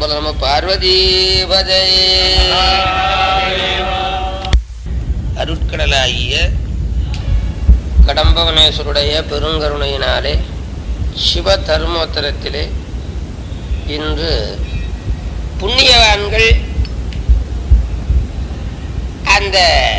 போல நம்ம பார்வதீபதே அருட்கடலாகிய கடம்பவனேஸ்வருடைய பெருங்கருணையினாலே சிவ தர்மோத்தரத்திலே இன்று புண்ணியவான்கள் அந்த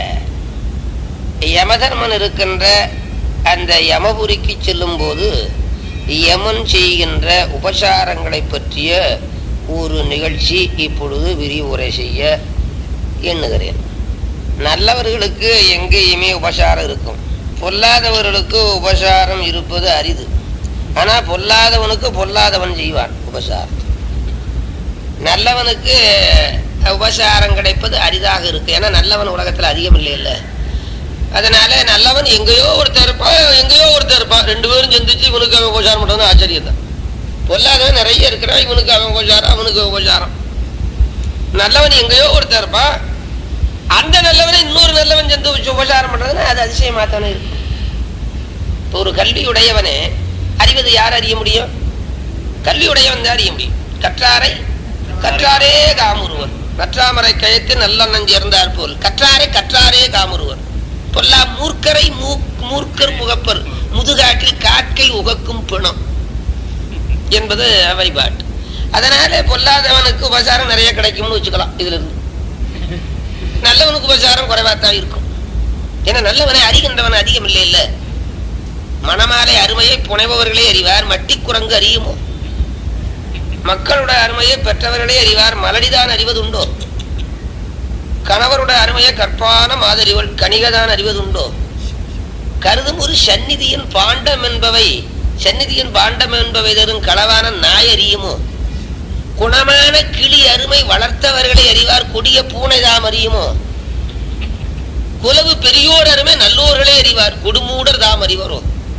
யமதர்மன் இருக்கின்ற அந்த யமபுரிக்கு செல்லும்போது யமன் செய்கின்ற உபசாரங்களை பற்றிய ஒரு நிகழ்ச்சி இப்பொழுது விரிவுரை செய்ய எண்ணுகிறேன் நல்லவர்களுக்கு எங்கேயுமே உபசாரம் இருக்கும் பொல்லாதவர்களுக்கு உபசாரம் இருப்பது அரிது ஆனா பொல்லாதவனுக்கு பொல்லாதவன் செய்வான் உபசாரம் நல்லவனுக்கு உபசாரம் கிடைப்பது அரிதாக இருக்கு ஏன்னா நல்லவன் உலகத்துல அதிகம் இல்லை இல்ல அதனால நல்லவன் எங்கேயோ ஒருத்தர் இருப்பான் எங்கேயோ ஒருத்தர் இருப்பான் ரெண்டு பேரும் சந்திச்சு இவனுக்கு அவன் உபசாரம் பண்றது ஆச்சரியம் தான் பொல்லாதவன் நிறைய இருக்கிறான் இவனுக்கு அவன் உபசாரம் அவனுக்கு உபசாரம் நல்லவன் எங்கேயோ ஒருத்தர் இருப்பான் அந்த நல்லவனை இன்னொரு நல்லவன் சென்று வச்சு உபசாரம் பண்றதுன்னா அது அதிசயமாத்தானே இருக்கும் இப்போ ஒரு கல்வி உடையவனே அறிவது யார் அறிய முடியும் கல்வி உடையவன் தான் அறிய முடியும் கற்றாரை கற்றாரே காமுருவர் கற்றாமரை கயத்து நல்லெண்ணம் சேர்ந்தார் போல் கற்றாரை கற்றாரே காமுருவர் பொல்லா மூர்க்கரை மூர்க்கர் முகப்பர் முதுகாட்டில் காக்கை உகக்கும் பிணம் என்பது வழிபாட்டு அதனால பொல்லாதவனுக்கு உபசாரம் நிறைய கிடைக்கும்னு வச்சுக்கலாம் இதுல இருந்து நல்லவனுக்கு உபசாரம் குறைவாத்தான் இருக்கும் ஏன்னா நல்லவனை அறிகின்றவன் அதிகம் இல்லை இல்ல மணமாலை அருமையை புனைபவர்களே அறிவார் மட்டி குரங்கு அறியுமோ மக்களோட அருமையை பெற்றவர்களே அறிவார் மலடிதான் அறிவதுண்டோ கணவருடைய அருமையை கற்பான மாதறிவள் கணிகதான் அறிவதுண்டோ கருதும் ஒரு சந்நிதியின் பாண்டம் என்பவை சந்நிதியின் பாண்டம் என்பவை தரும் களவான நாய் அறியுமோ குணமான கிளி அருமை வளர்த்தவர்களை அறிவார் கொடிய பூனைதாம் அறியுமோ குலவு பெரியோர் அருமை நல்லோர்களே அறிவார் குடுமூடர் தாம் அறிவரோ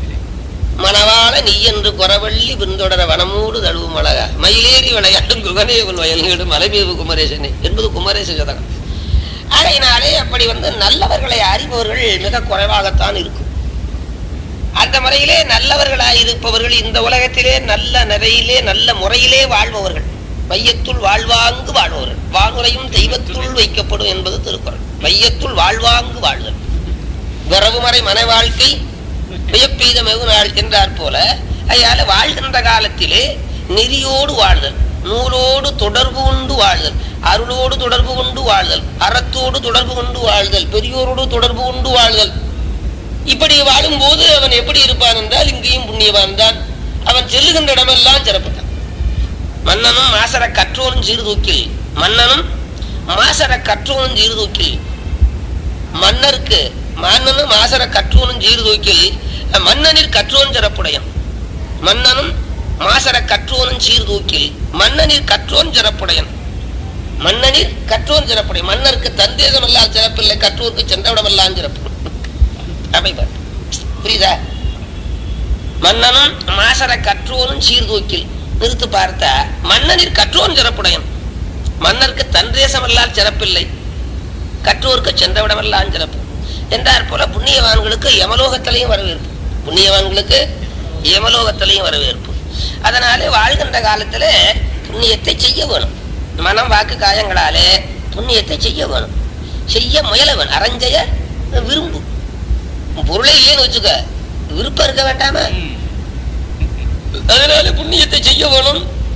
மணவாள நீ என்று குறவள்ளி பின்தொடர வனமூடு தழுவும் அழகா மயிலேறி விளையாடும் குகனேவன் வயல்கீடு மலைமீவு குமரேசனே என்பது குமரேச ஜதகம் ஆகையினாலே அப்படி வந்து நல்லவர்களை அறிபவர்கள் மிக குறைவாகத்தான் இருக்கும் அந்த முறையிலே நல்லவர்களாய் இருப்பவர்கள் இந்த உலகத்திலே நல்ல நிறையிலே நல்ல முறையிலே வாழ்பவர்கள் மையத்துள் வாழ்வாங்கு வாழ்பவர்கள் வானுரையும் தெய்வத்துள் வைக்கப்படும் என்பது திருக்குறள் மையத்துள் வாழ்வாங்கு வாழ்தல் விரவுமறை மன வாழ்க்கை வியப்பெய்த மெகுநாள் என்றார் போல அதால வாழ்கின்ற காலத்திலே நெறியோடு வாழ்தல் நூலோடு தொடர்பு கொண்டு வாழ்தல் அருளோடு தொடர்பு கொண்டு வாழ்தல் அறத்தோடு தொடர்பு கொண்டு வாழ்தல் பெரியோரோடு தொடர்பு கொண்டு வாழ்தல் இப்படி வாழும்போது அவன் எப்படி இருப்பான் என்றால் இங்கேயும் புண்ணியவான் தான் அவன் செல்லுகின்ற இடமெல்லாம் சிறப்புதான் மன்னனும் மாசர கற்றோனும் சீர்தூக்கில் மன்னனும் மாசர கற்றோனும் சீர்தூக்கில் மன்னருக்கு மன்னனும் மாசர கற்றோனும் சீர்தூக்கில் மன்னனில் கற்றோன் சிறப்புடையன் மன்னனும் மாசர கற்றோனும் சீர்தூக்கில் மன்னனில் கற்றோன் சிறப்புடையன் மன்னனில் கற்றோன் சிறப்புடைய மன்னருக்கு தந்தேசம் எல்லாம் சிறப்பில்லை கற்றோருக்கு சென்றவிடம் எல்லாம் சிறப்பு அமைப்பார் புரியுதா மன்னனும் மாசர கற்றோனும் சீர்தூக்கில் நிறுத்து பார்த்த மன்னனில் கற்றோன் சிறப்புடையன் மன்னருக்கு தந்தேசம் எல்லாம் சிறப்பில்லை கற்றோருக்கு சென்றவிடமெல்லாம் சிறப்பு என்றார் போல புண்ணியவான்களுக்கு யமலோகத்திலையும் வரவேற்பு புண்ணியவான்களுக்கு யமலோகத்திலையும் வரவேற்பு அதனாலே வாழ்கின்ற காலத்துல புண்ணியத்தை செய்ய வேணும் மனம் வாக்கு காயங்களாலே புண்ணியத்தை செய்ய வேணும் செய்ய முயல வேணும் அறஞ்செய விரும்பு பொருளே இல்லைன்னு வச்சுக்க விருப்பம் இருக்க வேண்டாமா அதனால புண்ணியத்தை செய்ய வேணும்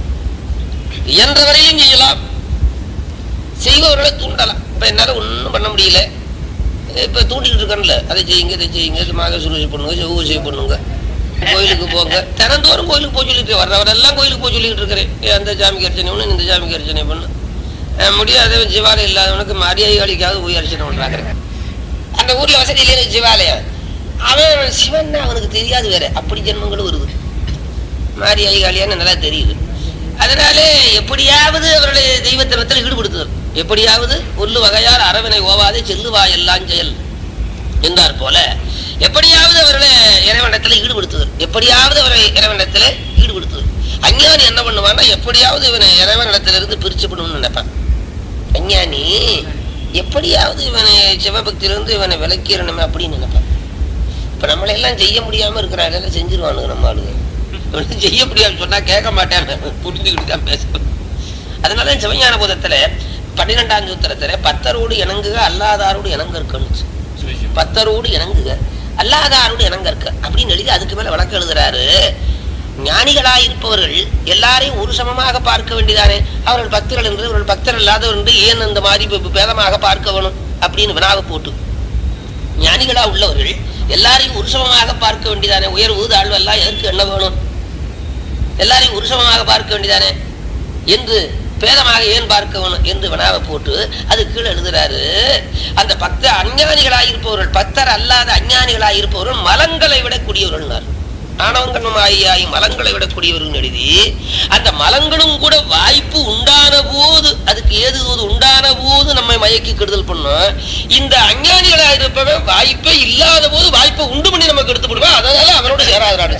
இயன்ற வரையிலும் செய்யலாம் செய்பவர்களை தூண்டலாம் இப்ப என்னால ஒன்றும் பண்ண முடியல இப்ப தூண்டிட்டு இருக்கேன்ல அதை செய்யுங்க இதை செய்யுங்க மாக சுருசி பண்ணுங்க செவ்வூசி பண்ணுங்க கோயிலுக்கு போங்க தினந்தோறும் கோயிலுக்கு போய் சொல்லிட்டு வர்றவரெல்லாம் கோயிலுக்கு போய் சொல்லிட்டு இருக்கிறேன் அந்த சாமிக்கு அர்ச்சனை பண்ணு இந்த சாமிக்கு அர்ச்சனை பண்ணு முடியாதவன் சிவாலயம் இல்லாதவனுக்கு மரியாதைகளுக்காவது போய் அர்ச்சனை பண்றாங்க அந்த ஊர்ல வசதி இல்லைன்னு சிவாலயம் அவன் சிவன் அவனுக்கு தெரியாது வேற அப்படி ஜென்மங்களும் வருது மாரியாய் காளியான்னு நல்லா தெரியுது அதனாலே எப்படியாவது அவருடைய தெய்வத்தனத்தில் ஈடுபடுத்துதல் எப்படியாவது உள்ளு வகையால் அரவனை ஓவாதே செல்லுவா எல்லாம் செயல் என்றார் போல எப்படியாவது அவர்களை இறைவனத்தில் ஈடுபடுத்துதல் எப்படியாவது அவரை இறைவனத்தில் ஈடுபடுத்துதல் அஞ்ஞானி என்ன பண்ணுவான்னா எப்படியாவது இவனை இறைவனிடத்திலிருந்து பிரிச்சு பண்ணணும்னு நினைப்பான் அஞ்ஞானி எப்படியாவது இவனை சிவபக்தியிலிருந்து இவனை விலக்கிடணுமே அப்படின்னு நினைப்பான் இப்ப நம்மளை எல்லாம் செய்ய முடியாம இருக்கிறாங்க செஞ்சிருவானுங்க நம்ம ஆளுங்க இவனுக்கு செய்ய முடியாது சொன்னா கேட்க மாட்டேன் புரிஞ்சுக்கிட்டு தான் பேசணும் அதனால சிவஞான போதத்துல பன்னிரெண்டாம் சூத்திரத்துல பத்தரோடு இணங்குக அல்லாதாரோடு இணங்கற்கன்னு பத்தரோடு இணங்குக அல்லாதாரோடு இணங்கற்க அப்படின்னு எழுதி அதுக்கு மேல விளக்கம் எழுதுறாரு ஞானிகளாயிருப்பவர்கள் எல்லாரையும் ஒரு சமமாக பார்க்க வேண்டியதானே அவர்கள் பக்தர்கள் என்று அவர்கள் பக்தர் இல்லாதவர் என்று ஏன் அந்த மாதிரி பே- பேதமாக பார்க்க வேணும் அப்படின்னு வினாவை போட்டு ஞானிகளா உள்ளவர்கள் எல்லாரையும் ஒரு சமமாக பார்க்க வேண்டியதானே உயர்வு தாழ்வு எல்லாம் எதற்கு என்ன வேணும் எல்லாரையும் ஒரு சமமாக பார்க்க வேண்டியதானே என்று பேதமாக ஏன் பார்க்க வேணும் என்று வினாவை போட்டு அது கீழே எழுதுறாரு அந்த பக்த அஞ்ஞானிகளாயிருப்பவர்கள் பக்தர் அல்லாத அஞ்ஞானிகளாயிருப்பவர்கள் மலங்களை விடக்கூடியவர்கள் ஆணவங்கண்மாயாய் மலங்களை விடக்கூடியவர்கள் எழுதி அந்த மலங்களும் கூட வாய்ப்பு உண்டான போது அதுக்கு ஏது போது உண்டான போது நம்மை மயக்கி கெடுதல் பண்ணும் இந்த அஞ்ஞானிகளா இருப்பவன் வாய்ப்பே இல்லாத போது வாய்ப்பை உண்டு பண்ணி நமக்கு எடுத்து விடுவான் அதனால அவனோட சேராதாடு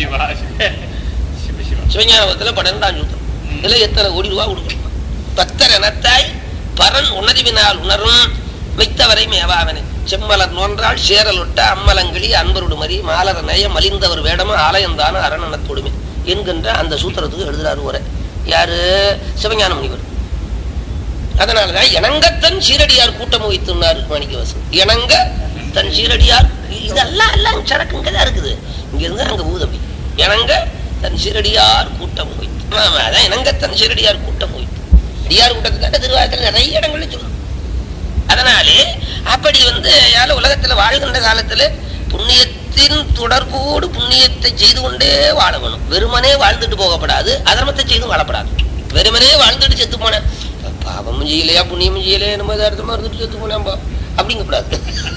சிவஞானத்துல பன்னெண்டாம் சூத்திரம் இதுல எத்தனை கோடி ரூபா கொடுக்கணும் பக்தர் எனத்தாய் பரன் உணர்வினால் உணரும் வைத்தவரை மேவாவனே செம்மலர் நோன்றால் சேரலொட்ட அம்மலங்கிளி அன்பருடு மறி மாலர நய மலிந்தவர் வேடமும் ஆலயந்தான அரணனத்தொடுமே என்கின்ற அந்த சூத்திரத்துக்கு எழுதுறாரு உரை யாரு சிவஞான முனிவர் அதனாலதான் இணங்கத்தன் சீரடியார் கூட்டம் வைத்துனார் மாணிக்கவாசன் இணங்க தன் சீரடியார் இதெல்லாம் எல்லாம் சரக்குங்க தான் இருக்குது இங்க இருந்து அங்க ஊதப்பி இணங்க தன் சீரடியார் கூட்டம் வைத்து ஆமா அதான் இணங்க தன் சீரடியார் கூட்டம் வைத்து அடியார் கூட்டத்துக்காக திருவாரத்தில் நிறைய இடங்கள்ல சொல்லுது அதனாலே அப்படி வந்து யாரும் உலகத்துல வாழ்கின்ற காலத்துல புண்ணியத்தின் தொடர்போடு புண்ணியத்தை செய்து கொண்டே வாழ வேணும் வெறுமனே வாழ்ந்துட்டு போகப்படாது அதர்மத்தை செய்து வாழப்படாது வெறுமனே வாழ்ந்துட்டு செத்து போனேன் பாவமும் செய்யலையா புண்ணியமும் செய்யலையா நம்ம அர்த்தமா இருந்துட்டு செத்து போனேன்பா அப்படிங்கக்கூடாது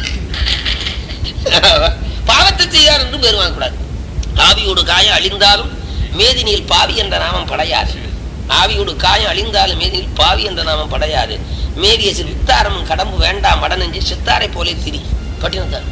பாவத்தை செய்யார் என்று பேர் வாங்கக்கூடாது ஆவியோடு காயம் அழிந்தாலும் மேதினியில் பாவி என்ற நாமம் படையாது ஆவியோடு காயம் அழிந்தாலும் மேதினில் பாவி என்ற நாமம் படையாது மேவிய சிறு வித்தாரமும் கடம்பு வேண்டாம் மடனெஞ்சு சித்தாரை போலே திரி பட்டினத்தார்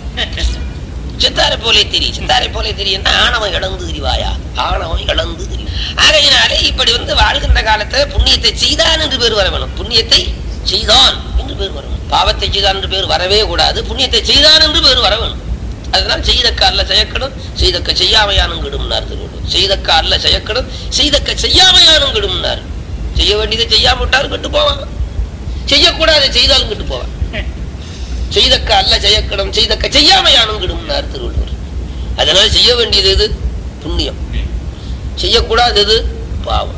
சித்தாரை போலே திரி சித்தாரை போலே திரியன்னா ஆணவம் இழந்து திரிவாயா ஆணவம் இழந்து திரி ஆகையினாலே இப்படி வந்து வாழ்கின்ற காலத்துல புண்ணியத்தை செய்தான் என்று பேர் வர வேணும் புண்ணியத்தை செய்தான் என்று பேர் வர வேணும் பாவத்தை செய்தான் என்று பேர் வரவே கூடாது புண்ணியத்தை செய்தான் என்று பேர் வர வேணும் அதனால் செய்தக்க அல்ல செய்யக்கடும் செய்தக்க செய்யாமையானும் கெடும்னார் திருவள்ளுவர் செய்தக்க அல்ல செய்யக்கடும் செய்தக்க செய்யாமையானும் கெடும்னார் செய்ய வேண்டியதை செய்யாம விட்டாலும் கெட்டு போவான் செய்யக்கூடாது செய்தாலும் கெட்டு போவான் செய்தக்க அல்ல செய்யக்கடும் செய்தக்க செய்யாமையானும் கெடும்னார் திருவள்ளுவர் அதனால செய்ய வேண்டியது எது புண்ணியம் செய்யக்கூடாது எது பாவம்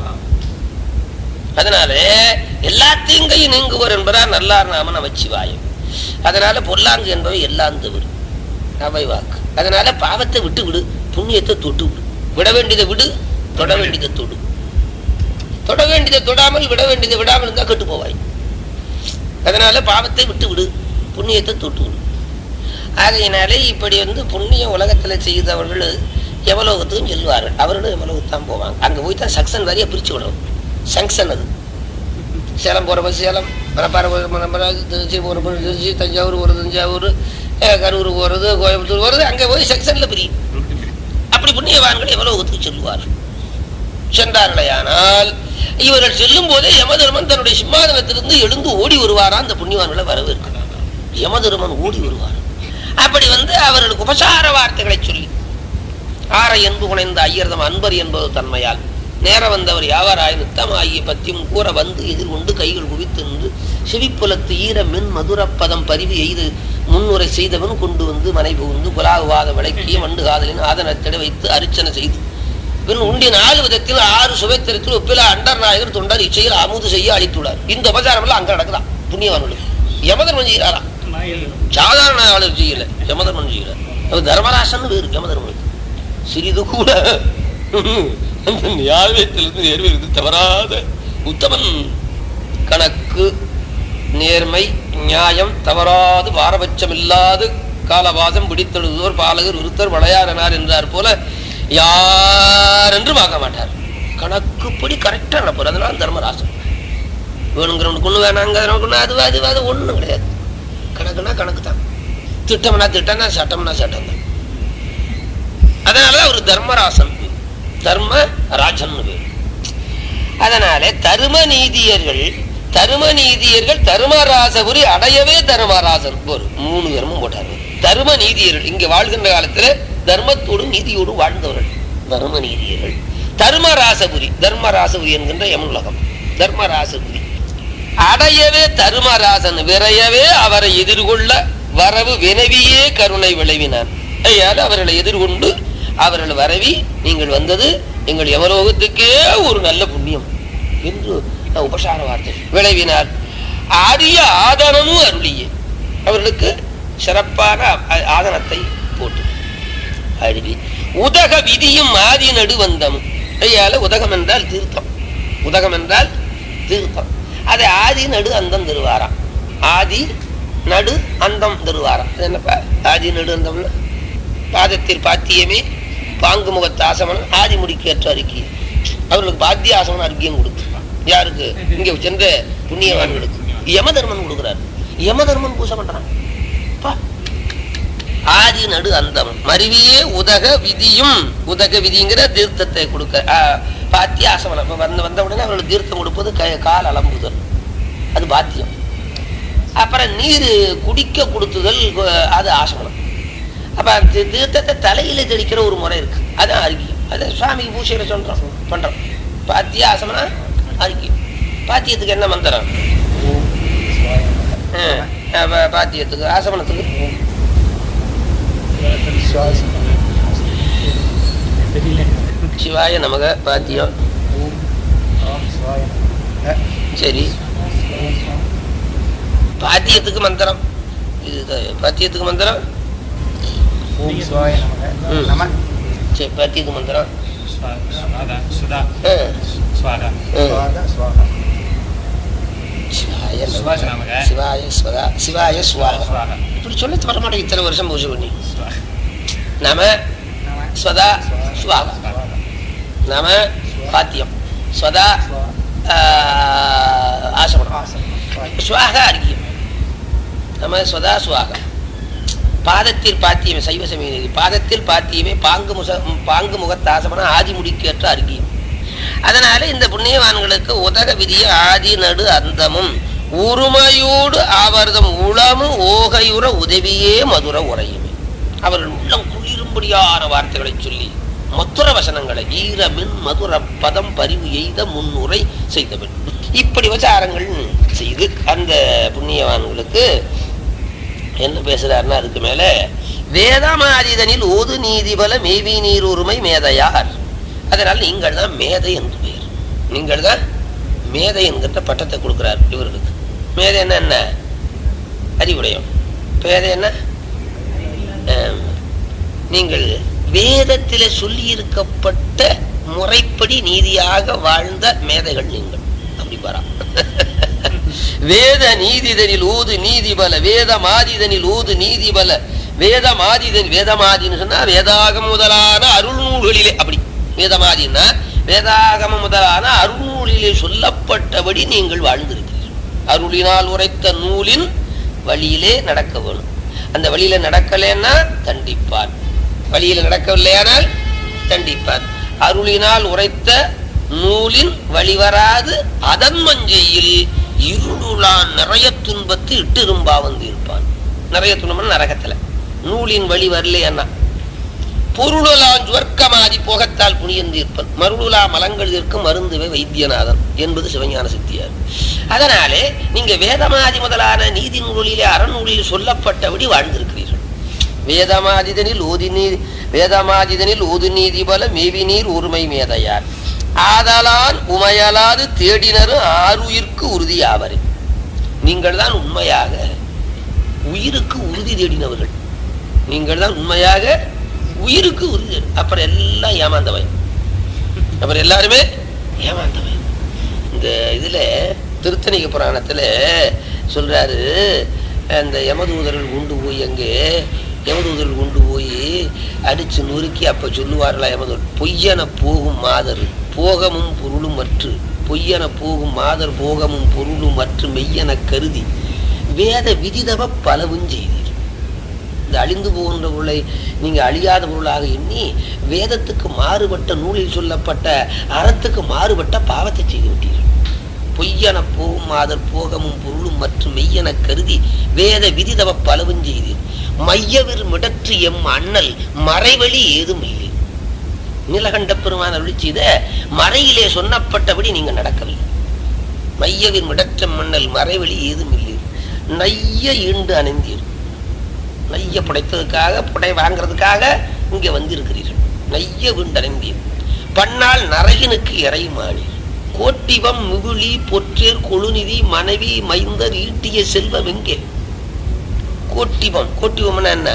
அதனால எல்லா தீங்கையும் நீங்குவர் என்பதால் நல்லார் நாம நமச்சிவாயம் அதனால பொல்லாங்கு என்பவை எல்லாம் தவறு அவை வாக்கு அதனால பாவத்தை விட்டு விடு புண்ணியத்தை தொட்டு விடு விட வேண்டியதை விடு தொட வேண்டியதை தொடு தொட வேண்டியதை தொடாமல் விட வேண்டியதை விடாமல் இருந்தா கெட்டு போவாய் அதனால பாவத்தை விட்டு விடு புண்ணியத்தை தொட்டு விடு ஆகையினாலே இப்படி வந்து புண்ணிய உலகத்துல செய்தவர்கள் எவலோகத்துக்கும் செல்வார்கள் அவர்களும் எவலோகத்தான் போவாங்க அங்க போய் தான் சக்சன் வரைய பிரிச்சு விடணும் சங்ஷன் அது சேலம் போறப்ப சேலம் மணப்பாறை போற மணப்பாறை திருச்சி போறப்ப திருச்சி தஞ்சாவூர் போறது தஞ்சாவூர் அஹ் கரூர் போறது கோயம்புத்தூர் போறது அங்க போய் செக்ஷன்ல பிரியும் அப்படி புண்ணியவான்கள் எவலோகத்துக்கு செல்வார்கள் சென்றார்களேயானால் இவர்கள் செல்லும் போதே யமதர்மன் தன்னுடைய சிம்மாதனத்திலிருந்து எழுந்து ஓடி வருவாரா அந்த புண்ணியவான்களை வரவேற்க யமதர்மன் ஓடி வருவார் அப்படி வந்து அவர்களுக்கு உபசார வார்த்தைகளை சொல்லி ஆற என்பு குணைந்த ஐயர்தம் அன்பர் என்பது தன்மையால் நேர வந்தவர் யாவராய் நித்தமாகிய பத்தியும் கூற வந்து எதிர்கொண்டு கைகள் குவித்து நின்று செவிப்புலத்து ஈர மின் மதுரப்பதம் பரிவு எய்து முன்னுரை செய்தவன் கொண்டு வந்து மனை புகுந்து குலாகுவாத விளக்கிய மண்டு காதலின் ஆதனத்திட வைத்து அர்ச்சனை செய்து பின் உண்டிய நாலு விதத்தில் ஆறு சுவைத்திரத்தில் ஒப்பில அண்டர் நாயகர் தொண்டர் இச்சையில் அமுது செய்ய அளித்துள்ளார் இந்த உபச்சாரம் எல்லாம் அங்க நடக்குதான் புண்ணியவான்களுக்கு யமதர்மன் செய்கிறாரா சாதாரண ஆளு செய்யல யமதர்மன் செய்யல அவர் தர்மராசன் வேறு யமதர்மனுக்கு சிறிது கூட அந்த நியாயத்திலிருந்து நேர்மையிலிருந்து தவறாத உத்தமன் கணக்கு நேர்மை நியாயம் தவறாது பாரபட்சம் இல்லாது காலவாசம் பிடித்தெழுதுவோர் பாலகர் விருத்தர் வளையாரனார் என்றார் போல யார் என்று பார்க்க மாட்டார் கணக்குப்படி கரெக்டா நடப்பார் அதனால தர்மராசன் வேணுங்கிறவனுக்கு ஒண்ணு வேணாங்க ஒண்ணு அது அது அது ஒண்ணும் கிடையாது கணக்குனா கணக்கு தான் திட்டம்னா திட்டம்னா சட்டம்னா சட்டம் தான் அதனாலதான் ஒரு தர்மராசன் தர்ம ராஜன் பேர் அதனால தரும நீதியர்கள் தரும நீதியர்கள் தருமராசபுரி அடையவே தர்மராசன் ஒரு மூணு தர்மம் போட்டாரு தர்ம நீதியர்கள் இங்க வாழ்கின்ற காலத்துல தர்மத்தோடும் நீதியோடு வாழ்ந்தவர்கள் தர்ம நீதியர்கள் தர்மராசபுரி தர்மராசபுரி என்கின்ற யமுலகம் தர்மராச புதி அடையவே தருமராசன் விரையவே அவரை எதிர்கொள்ள வரவு வினவியே கருணை விளைவினான் ஐயால அவர்களை எதிர்கொண்டு அவர்கள் வரவி நீங்கள் வந்தது எங்கள் யமலோகத்துக்கே ஒரு நல்ல புண்ணியம் என்று உபசார வார்த்தை விளைவினார் ஆரிய ஆதனமும் அருளியே அவர்களுக்கு சிறப்பான ஆ- ஆதனத்தை போட்டு அழுவி உதக விதியும் ஆதி நடு வந்தமும் ஐயால உதகம் என்றால் தீர்த்தம் உதகம் என்றால் தீர்த்தம் அதை ஆதி நடு அந்தம் தருவாராம் ஆதி நடு அந்தம் தருவாராம் அது என்னப்பா ஆதி நடு அந்தம்னா பாதத்தில் பாத்தியமே பாங்கு முகத்து ஆசமனம் ஆதி முடிக்கேற்ற அறிக்கை அவர்களுக்கு பாத்திய ஆசமனம் அறிக்கையும் கொடுத்து யாருக்கு இங்க சென்ற புண்ணியவான்களுக்கு யமதர்மன் கொடுக்குறாரு யமதர்மன் பூசை பண்றான் பா ஆதி நடு அந்தம் மருவியே உதக விதியும் உதக விதிங்கிற தீர்த்தத்தை கொடுக்க ஆ, பாத்திய ஆசமனம் இப்ப வந்து வந்த உடனே அவர்களுக்கு தீர்த்தம் கொடுப்பது கை கால் அலம்புதல் அது பாத்தியம் அப்புறம் நீர் குடிக்க கொடுத்துதல் கு- அது ஆசமனம் அப்ப அந்த தீ- தீர்த்தத்தை தலையில தெளிக்கிற ஒரு முறை இருக்கு அதான் அருகியம் அது சுவாமிக்கு பூஜையில சொல்றோம் பண்றோம் பாத்திய ஆசமனா அருகியம் பாத்தியத்துக்கு என்ன மந்திரம் ஆ, அப்ப பாத்தியத்துக்கு ஆசமனத்துக்கு சிவாய நமக பாத்தியம் சரி பாத்தியத்துக்கு மந்திரம் இது பாத்தியத்துக்கு மந்திரம் ஓம் சிவாய நமக ம். நம சரி பாத்தியத்துக்கு மந்திரம் சுவாகா சுதா ஆ, சுவாகா ஆ. சுவாக சுவாக சிவாய நமக. சுபாஷ் நமக. சிவாய ஸ்வதா சிவாய சுவாக சுவாகா இப்படி சொல்ல வர மாட்டேங்க இத்தனை வருஷம் பூஜை பண்ணி சுவாகா நம ஸ்வதா சுவாக நம பாத்தியம் ஸ்வதா ஆ, ஆசமனம் சுவாக அர்க்கியம் நம்ம ஸ்வதா சுவாக பாதத்தில் பாத்தியமே சைவ சமய பாதத்தில் பாத்தியமே பாங்கு முச பாங்கு முகத்தாசமன ஆதி முடிக்கேற்ற அர்க்கியம் அதனால இந்த புண்ணியவான்களுக்கு உதக விதிய ஆதி நடு அந்தமும் உரிமையோடு அவர்தம் உளமும் ஓகையுற உதவியே மதுர உரையுமே அவர்கள் உள்ளம் குளிரும்படியான வார்த்தைகளை சொல்லி மதுர வசனங்களை ஈரமின் மதுர பதம் பரிவு எய்த முன்னுரை செய்தவன் இப்படி விசாரங்கள் செய்து அந்த புண்ணியவான்களுக்கு என்ன பேசுறாருன்னா அதுக்கு மேல வேதமாதிதனில் ஓது நீதிபல மேவி நீர் உரிமை மேதையார் அதனால் நீங்கள் தான் மேதை என்று பெயர் நீங்கள் தான் மேதை என்கின்ற பட்டத்தை கொடுக்கிறார் இவர்களுக்கு மேதை என்ன என்ன அறிவுடையம் பேதை என்ன ஆம். நீங்கள் வேதத்திலே சொல்லியிருக்கப்பட்ட முறைப்படி நீதியாக வாழ்ந்த மேதைகள் நீங்கள் அப்படி வரா வேத நீதிதனில் ஊது நீதிபல வேத மாதிதனில் ஊது நீதிபல வேத மாதிதன் வேதமாதின்னு சொன்னா வேதாகம் முதலான அருள் நூல்களிலே அப்படி வேதமாதின்னா வேதாகம முதலான அருள்நூலிலே சொல்லப்பட்டபடி நீங்கள் வாழ்ந்திருக்கிறீர்கள் அருளினால் உரைத்த நூலின் வழியிலே நடக்க வேணும் அந்த வழியில நடக்கலைன்னா தண்டிப்பார் வழியில நடக்கவில்லையானால் தண்டிப்பார் அருளினால் உரைத்த நூலின் வழிவராது அதன் மஞ்சையில் இருளுளான் நிறைய துன்பத்து இட்டிரும்பா வந்து இருப்பான் நிறைய துன்பம் நரகத்துல நூலின் வழி வரலையன்னா பொருளலாம் சுவர்க்கமாதி போகத்தால் புனியந்தீர்ப்பன் மருளுலா மலங்கள் இருக்கும் மருந்துவே வைத்தியநாதன் என்பது சிவஞான சித்தியார் அதனாலே நீங்க வேதமாதி முதலான நீதி நூலிலே அறநூலில் சொல்லப்பட்டபடி வாழ்ந்திருக்கிறீர்கள் வேதமாதிதனில் ஓதி நீர் வேதமாதிதனில் ஓது நீதி பல மேவி நீர் ஒருமை மேதையார் ஆதலான் உமையலாது தேடினரும் ஆறுயிர்க்கு உறுதியாவரே நீங்கள் தான் உண்மையாக உயிருக்கு உறுதி தேடினவர்கள் நீங்கள் தான் உண்மையாக உயிருக்கு உறுதி தேடி- அப்புறம் எல்லாம் ஏமாந்தவன் அப்புறம் எல்லாருமே ஏமாந்தவன் இந்த இதுல திருத்தணிக புராணத்துல சொல்றாரு அந்த யமதூதர்கள் கொண்டு போய் அங்கே யமதூதர்கள் கொண்டு போய் அடிச்சு நொறுக்கி அப்ப சொல்லுவார்களா யமதூதர் பொய்யன போகும் மாதர் போகமும் பொருளும் மற்று பொய்யன போகும் மாதர் போகமும் பொருளும் மற்று மெய்யன கருதி வேத விதிதவ பலவும் செய்தீர் இந்த அழிந்து போகின்ற பொருளை நீங்க அழியாத பொருளாக எண்ணி வேதத்துக்கு மாறுபட்ட நூலில் சொல்லப்பட்ட அறத்துக்கு மாறுபட்ட பாவத்தை செய்து விட்டீர்கள் பொய்யன போகும் மாதர் போகமும் பொருளும் மற்றும் மெய்யன கருதி வேத விதிதவ பலவும் செய்தீர் மையவிர் மிடற்று எம் அண்ணல் மறைவழி ஏதும் இல்லை நீலகண்ட பெருமான அருளி செய்த மறையிலே சொன்னப்பட்டபடி நீங்க நடக்கவில்லை மையவின் மிடற்ற மண்ணல் மறைவெளி ஏதும் இல்லை நைய ஈண்டு அணைந்தீர் நைய புடைத்ததுக்காக புடை வாங்குறதுக்காக இங்க வந்திருக்கிறீர்கள் நைய வீண்டு அணைந்தீர் பன்னால் நரகினுக்கு இறையுமானீர் கோட்டிவம் முகுழி பொற்றேர் கொழுநிதி மனைவி மைந்தர் ஈட்டிய செல்வம் எங்கே கோட்டிவம் கோட்டிவம்னா என்ன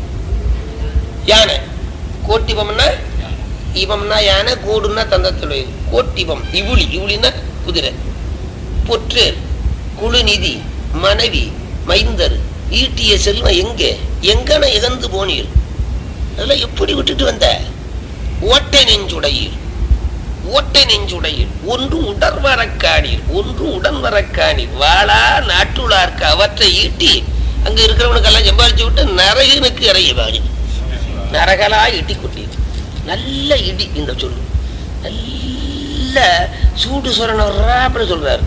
யானை கோட்டிவம்னா இவம்னா யானை கூடுன்னா தந்தத்துடைய கோட்டிவம் இவுளி இவுளின்னா குதிரை பொற்றேர் குழுநிதி மனைவி மைந்தர் ஈட்டிய செல்வம் எங்கே எங்கன இகந்து போனீர் அதெல்லாம் எப்படி விட்டுட்டு வந்த ஓட்டை நெஞ்சுடையீர் ஓட்டை நெஞ்சுடையீர் ஒன்றும் உடன்வரக்காணீர் ஒன்றும் உடன்வரக்காணீர் வாளா நாட்டுளார்க்கு அவற்றை ஈட்டி அங்க இருக்கிறவனுக்கெல்லாம் சம்பாதிச்சு விட்டு நரகனுக்கு இறைய வாணி நரகலா இடி கொட்டீர் நல்ல இடி இந்த சொல்லு நல்ல சூடு சொரண சொல்றாரு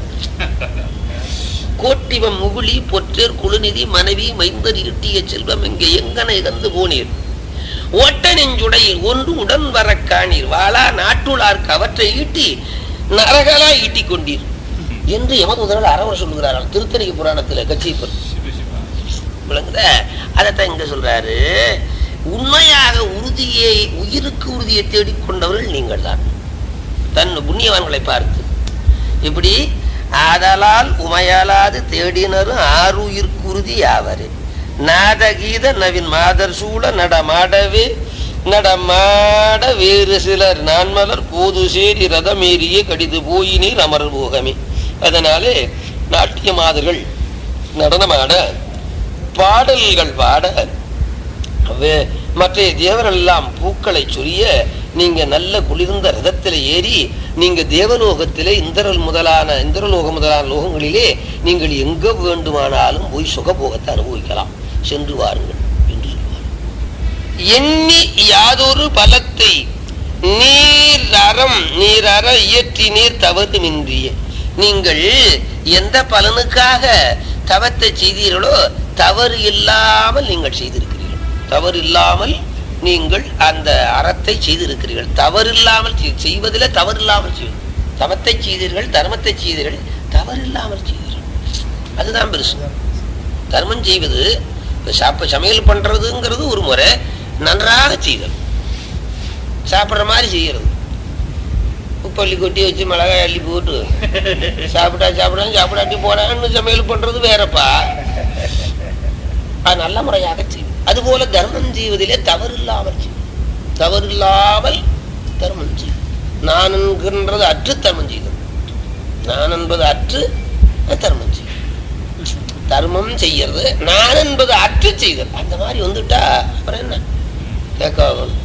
கோட்டிவம் முகுழி பொற்றேர் குழுநிதி மனைவி மைந்தர் ஈட்டிய செல்வம் இங்கே எங்கன இகந்து போனீர் ஓட்ட நெஞ்சுடையில் ஒன்று உடன் வர காணீர் வாளா நாட்டுளார்க்கு அவற்றை ஈட்டி நரகலா ஈட்டிக் கொண்டீர் என்று யமதூதர்கள் அறவர் சொல்லுகிறார்கள் திருத்தணிக புராணத்துல கட்சிப்பர் விளங்குத அதைத்தான் இங்க சொல்றாரு உண்மையாக உறுதியை உயிருக்கு உறுதியை தேடிக்கொண்டவர்கள் நீங்கள் தான் தன் புண்ணியவான்களை பார்த்து இப்படி ஆதலால் உமையலாது தேடினரும் ஆறுயிர்க்குருதி யாவரே நாதகீத நவின் மாதர் சூழ நடமாடவே நடமாட வேறு சிலர் நான்மலர் போது சேரி ரதமேறியே கடிது போயினீர் அமர் போகமே அதனாலே நாட்டிய மாதர்கள் நடனமாட பாடல்கள் பாட வே- மற்ற தேவர்கள் எல்லாம் பூக்களை சொரிய நீங்க நல்ல குளிர்ந்த ரதத்தில் ஏறி நீங்க தேவலோகத்திலே இந்திரல் முதலான இந்திரலோகம் முதலான லோகங்களிலே நீங்கள் எங்க வேண்டுமானாலும் போய் சுகபோகத்தை அனுபவிக்கலாம் சென்று வாருங்கள் என்று சொல்வார் எண்ணி யாதொரு பலத்தை நீர் அறம் நீர் அற இயற்றி நீர் தவறுமின்றிய நீங்கள் எந்த பலனுக்காக தவத்தை செய்தீர்களோ தவறு இல்லாமல் நீங்கள் செய்திருக்கிறீர்கள் தவறு இல்லாமல் நீங்கள் அந்த அறத்தை செய்திருக்கிறீர்கள் தவறு இல்லாமல் செய்- செய்வதிலே தவறு இல்லாமல் செய்வது தவத்தை செய்தீர்கள் தர்மத்தை செய்தீர்கள் தவறு இல்லாமல் செய்தீர்கள் அதுதான் பெருசு தர்மம் செய்வது இப்ப சாப்ப சமையல் பண்றதுங்கிறது ஒரு முறை நன்றாக செய்தல் சாப்பிடுற மாதிரி செய்யறது உப்பள்ளி கொட்டி வச்சு மிளகாய் அள்ளி போட்டு சாப்பிட்டா சாப்பிடாம சாப்பிடாட்டி போறான்னு சமையல் பண்றது வேறப்பா அது நல்ல முறையாக செய்யும் அதுபோல தர்மம் செய்வதிலே தவறு இல்லாமல் செய்யும் தவறு இல்லாமல் தர்மம் செய்யும் நான் என்கின்றது அற்று தர்மம் செய்தல் நான் என்பது அற்று தர்மம் செய்யும் தர்மம் செய்யறது நான் என்பது அற்று செய்தல் அந்த மாதிரி வந்துட்டா அப்புறம் என்ன கேட்காமல்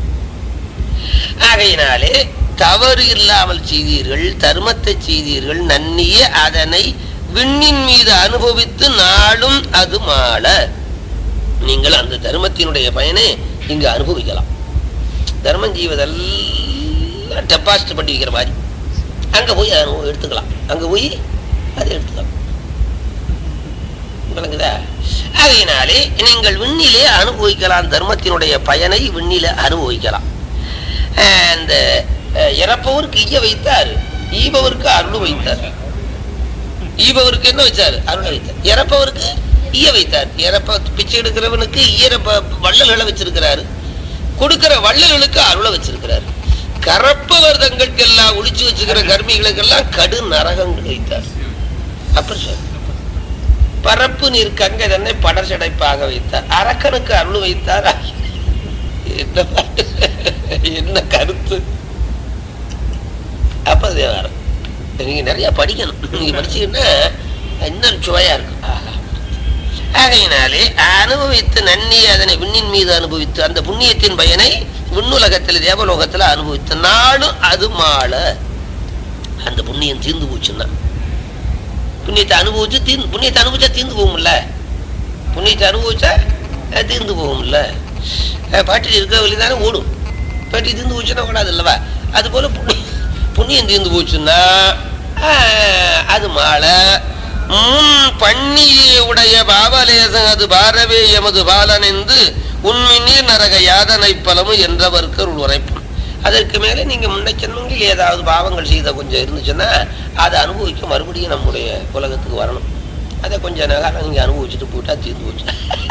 ஆகையினாலே தவறு இல்லாமல் செய்தீர்கள் தர்மத்தை செய்தீர்கள் நன்னிய அதனை விண்ணின் மீது அனுபவித்து நாளும் அது மாள நீங்கள் அந்த தர்மத்தினுடைய பயனை இங்கு அனுபவிக்கலாம் தர்மம் செய்வதெல்லாம் டெபாசிட் பண்ணி வைக்கிற மாதிரி அங்க போய் அதை அனுபவம் எடுத்துக்கலாம் அங்க போய் அதை எடுத்துக்கலாம் விளங்குதா ஆகையினாலே நீங்கள் விண்ணிலே அனுபவிக்கலாம் தர்மத்தினுடைய பயனை விண்ணிலே அனுபவிக்கலாம் அஹ் அந்த அஹ், இறப்பவருக்கு ஈய வைத்தார் ஈபவருக்கு அருள் வைத்தார் ஈபவருக்கு என்ன வச்சார் அருளை வைத்தார் இறப்பவருக்கு ஈய வைத்தார் இறப்ப பிச்சை எடுக்கிறவனுக்கு ஈரப்ப வள்ளல்களை வச்சிருக்கிறாரு கொடுக்கிற வள்ளல்களுக்கு அருளை வச்சிருக்கிறாரு கரப்பவர் தங்களுக்கெல்லாம் ஒளிச்சு வச்சுக்கிற கர்மிகளுக்கெல்லாம் கடு நரகங்கள் வைத்தார் அப்படி சொல்ற பரப்பு நீர் கங்கை தன்னை படர்ச்சடைப்பாக வைத்தார் அரக்கனுக்கு அருள் வைத்தார் என்ன பாட்டு? என்ன கருத்து அப்ப தேவாரம் நீங்க நிறைய படிக்கணும் நீங்க படிச்சீங்கன்னா இன்னும் சுவையா இருக்கும் ஆஹா. ஆகையினாலே அனுபவித்து நன்னி அதனை விண்ணின் மீது அனுபவித்து அந்த புண்ணியத்தின் பயனை விண்ணுலகத்தில் தேவலோகத்துல அனுபவித்த நாளும் அது மாள அந்த புண்ணியம் தீர்ந்து போச்சுன்னா புண்ணியத்தை அனுபவிச்சு தீர்ந்து புண்ணியத்தை அனுபவிச்சா தீர்ந்து போகும்ல புண்ணியத்தை அனுபவிச்சா அஹ், தீர்ந்து போகும்ல அஹ், பாட்டில் இருக்கிற வழி தானே ஓடும் பாட்டி தீர்ந்து போச்சுன்னா ஓடாது இல்லவா அது போல புண்ணியம் புண்ணியம் தீர்ந்து போச்சுன்னா அஹ், அது மாலை முன் பண்ணியே உடைய பாவலேசம் அது பாரவே எமது பாலனெந்து உண்மை நீர் நரக யாதனை பலமும் என்றவர்க்கு அருள் உரைப்பும் அதற்கு மேலே நீங்க முன்ன ஜென்மங்களில் ஏதாவது பாவங்கள் செய்த கொஞ்சம் இருந்துச்சுன்னா அதை அனுபவிக்க மறுபடியும் நம்முடைய உலகத்துக்கு வரணும் அதை கொஞ்ச நேரம் நீங்க அனுபவிச்சுட்டு போட்டா தீர்ந்து போச்சு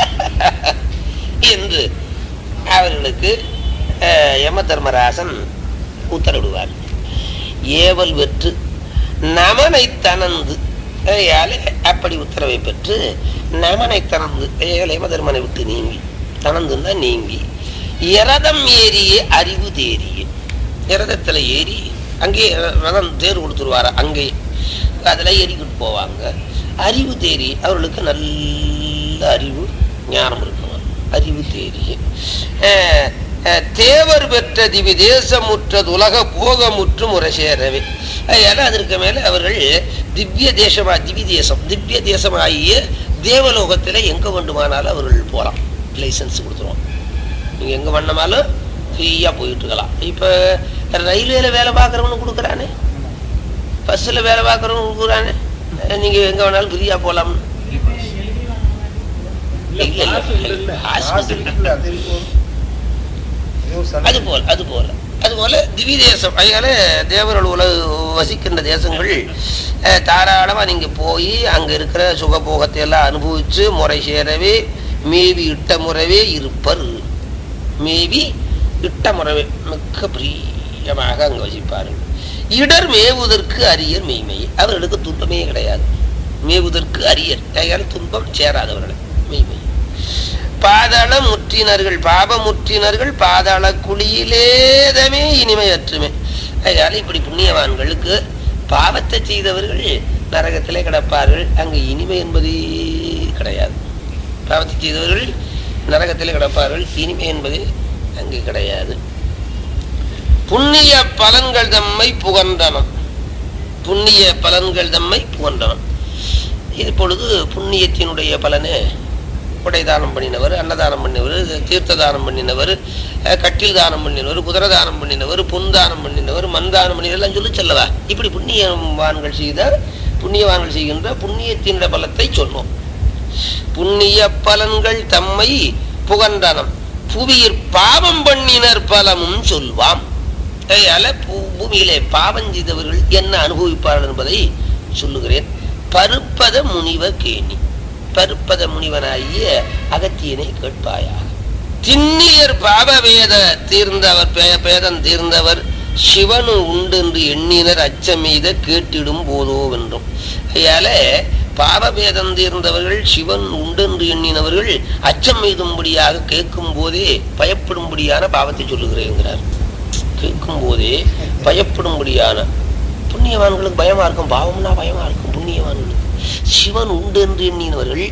என்று அவர்களுக்கு அஹ், யம தர்மராசன் உத்தரவிடுவார் ஏவல் பெற்று நமனை தனந்து ஆகையாலே அப்படி உத்தரவை பெற்று நமனை தனந்து ஆகையால் யமதர்மனை விட்டு நீங்கி தனந்துன்னா நீங்கி இரதம் ஏறிய அறிவு தேறிய இரதத்துல ஏறி அங்கே ரதம் தேர் கொடுத்துருவாரா அங்கே அதில் ஏறிக்கிட்டு போவாங்க அறிவு தேறி அவர்களுக்கு நல்ல அறிவு ஞானம் இருக்கணும் அறிவு தேறி அஹ், அஹ், தேவர் பெற்ற திவி தேசமுற்றது உலக போகமுற்று முறை சேரவே அதனால அதற்கு மேல அவர்கள் திவ்ய தேசமா திவ்ய தேசம் திவ்ய தேசமாகிய தேவலோகத்துல எங்க வேண்டுமானாலும் அவர்கள் போகலாம் லைசன்ஸ் கொடுத்துருவோம் நீங்க எங்க வேணுமாலும் ஃப்ரீயா போயிட்டு இருக்கலாம் இப்ப ரயில்வேல வேலை பார்க்கறவனு கொடுக்குறானே பஸ்ஸில் வேலை பார்க்குறவங்க கொடுக்குறானே நீங்க எங்க வேணாலும் ஃப்ரீயா போகலாம் இல்ல, இல்ல, இல்ல, காசு இல்ல. இல்ல. காசு காசு இல்ல. இருக்குல்ல, அது போதும். ஏதோ சலுகை. அது போல அது போல அது போல திவ்ய தேசம் அதனால தேவர்கள் உலக வசிக்கின்ற தேசங்கள் அஹ், தாராளமா நீங்க போய் அங்க இருக்கிற சுகபோகத்தை எல்லாம் அனுபவிச்சு முறை சேரவே மேவி இட்ட முறவே இருப்பர் மேவி இட்ட முறவே மிக்க பிரியமாக அங்க வசிப்பார்கள் இடர் மேவுதற்கு அரியர் மெய்மை அவர்களுக்கு துன்பமே கிடையாது மேவுதற்கு அரியர் அதனால துன்பம் சேராதவர்கள் மெய்மை பாதாள முற்றினர்கள் பாப முற்றினர்கள் பாதாள குழியிலேதமே இனிமையற்றுமே அதனால இப்படி புண்ணியவான்களுக்கு பாவத்தை செய்தவர்கள் நரகத்திலே கிடப்பார்கள் அங்கு இனிமை என்பதே கிடையாது பாவத்தை செய்தவர்கள் நரகத்திலே கிடப்பார்கள் இனிமை என்பது அங்கு கிடையாது புண்ணிய பலன்கள் தம்மை புகன்றனம் புண்ணிய பலன்கள் தம்மை புகன்றனம் இப்பொழுது புண்ணியத்தினுடைய பலனு கொடை தானம் பண்ணினவர் அன்னதானம் பண்ணினவர் தீர்த்த தானம் பண்ணினவர் அஹ், கட்டில் தானம் பண்ணினவர் குதிரை தானம் பண்ணினவர் பொன் தானம் பண்ணினவர் மண் தானம் பண்ணினவர் எல்லாம் சொல்லி சொல்லவா இப்படி புண்ணியவான்கள் செய்த புண்ணியவான்கள் செய்கின்ற புண்ணியத்தினுடைய பலத்தை சொன்னோம் புண்ணிய பலன்கள் தம்மை புகன்றனம் புவியிற் பாவம் பண்ணினர் பலமும் சொல்வாம் அதனால பூ- பூமியிலே பாவம் செய்தவர்கள் என்ன அனுபவிப்பார்கள் என்பதை சொல்லுகிறேன் பருப்பத முனிவ கேணி பருப்பத முனிவனாகிய அகத்தியனை கேட்பாயாக திண்ணியர் பாவவேத தீர்ந்தவர் பே- பேதம் தீர்ந்தவர் சிவனு உண்டு என்று எண்ணினர் அச்சமீத கேட்டிடும் போதோ வென்றும் அதனால பாவபேதம் தீர்ந்தவர்கள் சிவன் உண்டு என்று எண்ணினவர்கள் அச்சம் எய்தும்படியாக கேட்கும் போதே பயப்படும்படியான பாவத்தை சொல்லுகிறேங்கிறார் கேட்கும் போதே பயப்படும்படியான புண்ணியவான்களுக்கு பயமா இருக்கும் பாவம்னா பயமா இருக்கும் புண்ணியவான்களுக்கு சிவன் உண்டு என்று எண்ணினவர்கள்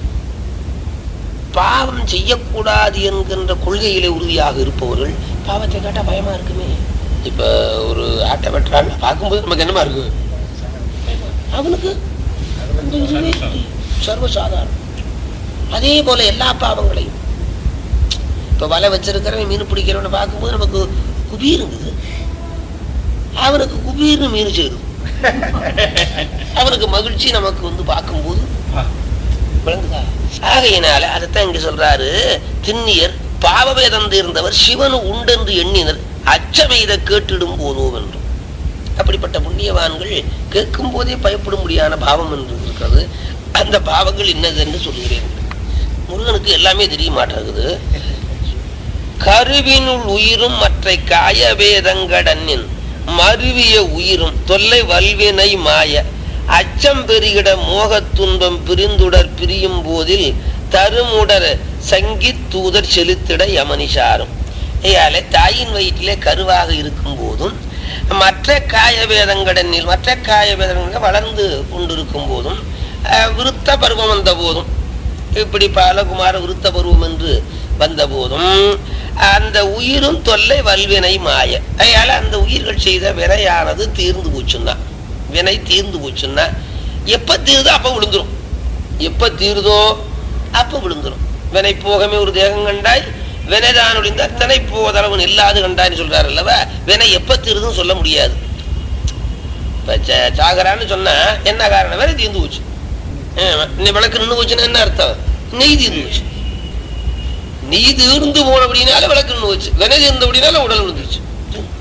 பாவம் செய்யக்கூடாது என்கின்ற கொள்கையிலே உறுதியாக இருப்பவர்கள் பாவத்தை கேட்டா பயமா இருக்குமே இப்ப ஒரு ஆட்டை வெட்டுறான் பார்க்கும்போது நமக்கு என்னமா இருக்கு அவனுக்கு அந்த இதுவே இல்லை. சர்வசாதாரணம் அதே போல எல்லா பாவங்களையும் இப்ப வலை வச்சிருக்கிறவன் மீன் பிடிக்கிறவனை பார்க்கும்போது நமக்கு குபீருங்குது அவனுக்கு குபீர்னு மீன் சேரும் அவனுக்கு மகிழ்ச்சி நமக்கு வந்து பார்க்கும்போது விளங்குதா ஆகையினால அதைத்தான் இங்க சொல்றாரு திண்ணியர் பாவவேதம் தீர்ந்தவர் சிவனு உண்டென்று எண்ணினர் அச்சமெய்த கேட்டிடும் போதோ என்றும் அப்படிப்பட்ட புண்ணியவான்கள் கேட்கும் போதே பயப்படும்படியான பாவம் என்று இருக்கிறது அந்த பாவங்கள் இன்னது என்று சொல்லுகிறேன் முருகனுக்கு எல்லாமே தெரிய மாட்டேங்குது கருவினுள் உயிரும் மற்ற காய வேதங்கடனின் மருவிய உயிரும் தொல்லை வல்வினை மாய அச்சம் பெருகிட மோகத் துன்பம் பிரிந்துடர் பிரியும் போதில் தருமுடர் சங்கித் தூதர் செலுத்திட யமனிசாரும் ஐயாலே தாயின் வயிற்றிலே கருவாக இருக்கும் போதும் மற்ற காய வேதங்கடனில் மற்ற காய வேதங்கள் வளர்ந்து கொண்டிருக்கும் போதும் அஹ், விருத்த பருவம் வந்த போதும் இப்படி பாலகுமார விருத்த பருவம் என்று வந்த போதும் அந்த உயிரும் தொல்லை வல்வினை மாய அதனால அந்த உயிர்கள் செய்த வினையானது தீர்ந்து போச்சுன்னா வினை தீர்ந்து போச்சுன்னா எப்ப தீருதோ அப்ப விழுந்துரும் எப்ப தீருதோ அப்ப விழுந்துரும் வினை போகமே ஒரு தேகம் கண்டாய் வினைதான் ஒழிந்த அத்தனை போதளவன் இல்லாது கண்டாய்னு சொல்றாரு அல்லவா வினை எப்ப தீருதுன்னு சொல்ல முடியாது இப்ப ச- சாகரான்னு சொன்னா என்ன காரணம் வினை தீர்ந்து போச்சு ஆமா. இன்னை விளக்கு நின்று போச்சுன்னா என்ன அர்த்தம் நெய் தீர்ந்து போச்சு நெய் தீர்ந்து போன அப்படின்னால விளக்கு நின்று போச்சு வினை தீர்ந்து அப்படின்னால உடல் விழுந்துருச்சு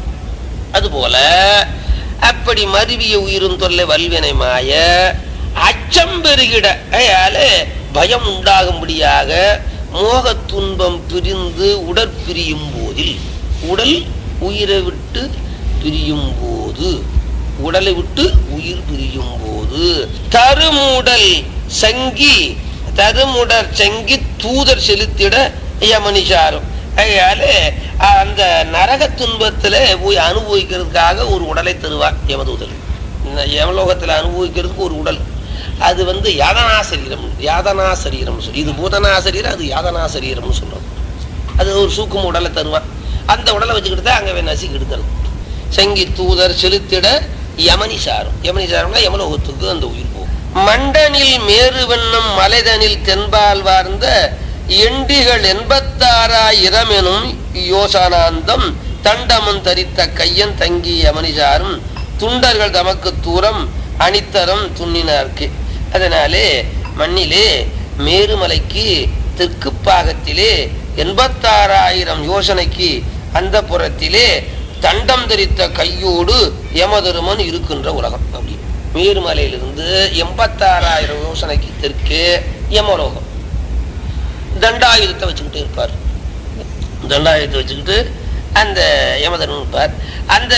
அதுபோல அப்படி மருவிய உயிரும் தொல்லை வல்வினை மாய அச்சம் பெருகிட அயால பயம் உண்டாகும்படியாக மோகத் துன்பம் பிரிந்து உடற்பிரியும் போதில் உடல் உயிரை விட்டு பிரியும் போது உடலை விட்டு உயிர் பிரியும் போது தருமுடல் சங்கி தருமுடர் சங்கி தூதர் செலுத்திட யமனிசாரம் அதனால அந்த நரக துன்பத்துல போய் அனுபவிக்கிறதுக்காக ஒரு உடலை தருவார் யமதூதர் இந்த யமலோகத்துல அனுபவிக்கிறதுக்கு ஒரு உடல் அது வந்து யாதனா சரீரம் யாதனா சரீரம் சொல்லி இது பூதனா சரீரம் அது யாதனா சரீரம்னு சொல்றோம் அது ஒரு சூக்கும் உடலை தருவான் அந்த உடலை வச்சுக்கிட்டு தான் அங்கே நசுக்கி எடுக்கணும் செங்கி தூதர் செலுத்திட யமனி சாரம் யமனி சாரம்னா யமலோகத்துக்கு அந்த உயிர் போகும் மண்டனில் மேருவென்னும் மலைதனில் தென்பால் வார்ந்த எண்டிகள் எண்பத்தாறாயிரம் எனும் யோசனாந்தம் தண்டமும் தரித்த கையன் தங்கி யமனிசாரும் துண்டர்கள் தமக்கு தூரம் அணித்தரம் துண்ணினார்க்கு அதனாலே மண்ணிலே மேருமலைக்கு தெற்கு பாகத்திலே எண்பத்தாறாயிரம் யோசனைக்கு அந்த புறத்திலே தண்டம் தரித்த கையோடு யமதருமன் இருக்கின்ற உலகம் அப்படி மேருமலையிலிருந்து எண்பத்தாறாயிரம் யோசனைக்கு தெற்கே யமலோகம் தண்டாயுதத்தை வச்சுக்கிட்டு இருப்பார் தண்டாயுதத்தை வச்சுக்கிட்டு அந்த யமதர்மன் இருப்பார் அந்த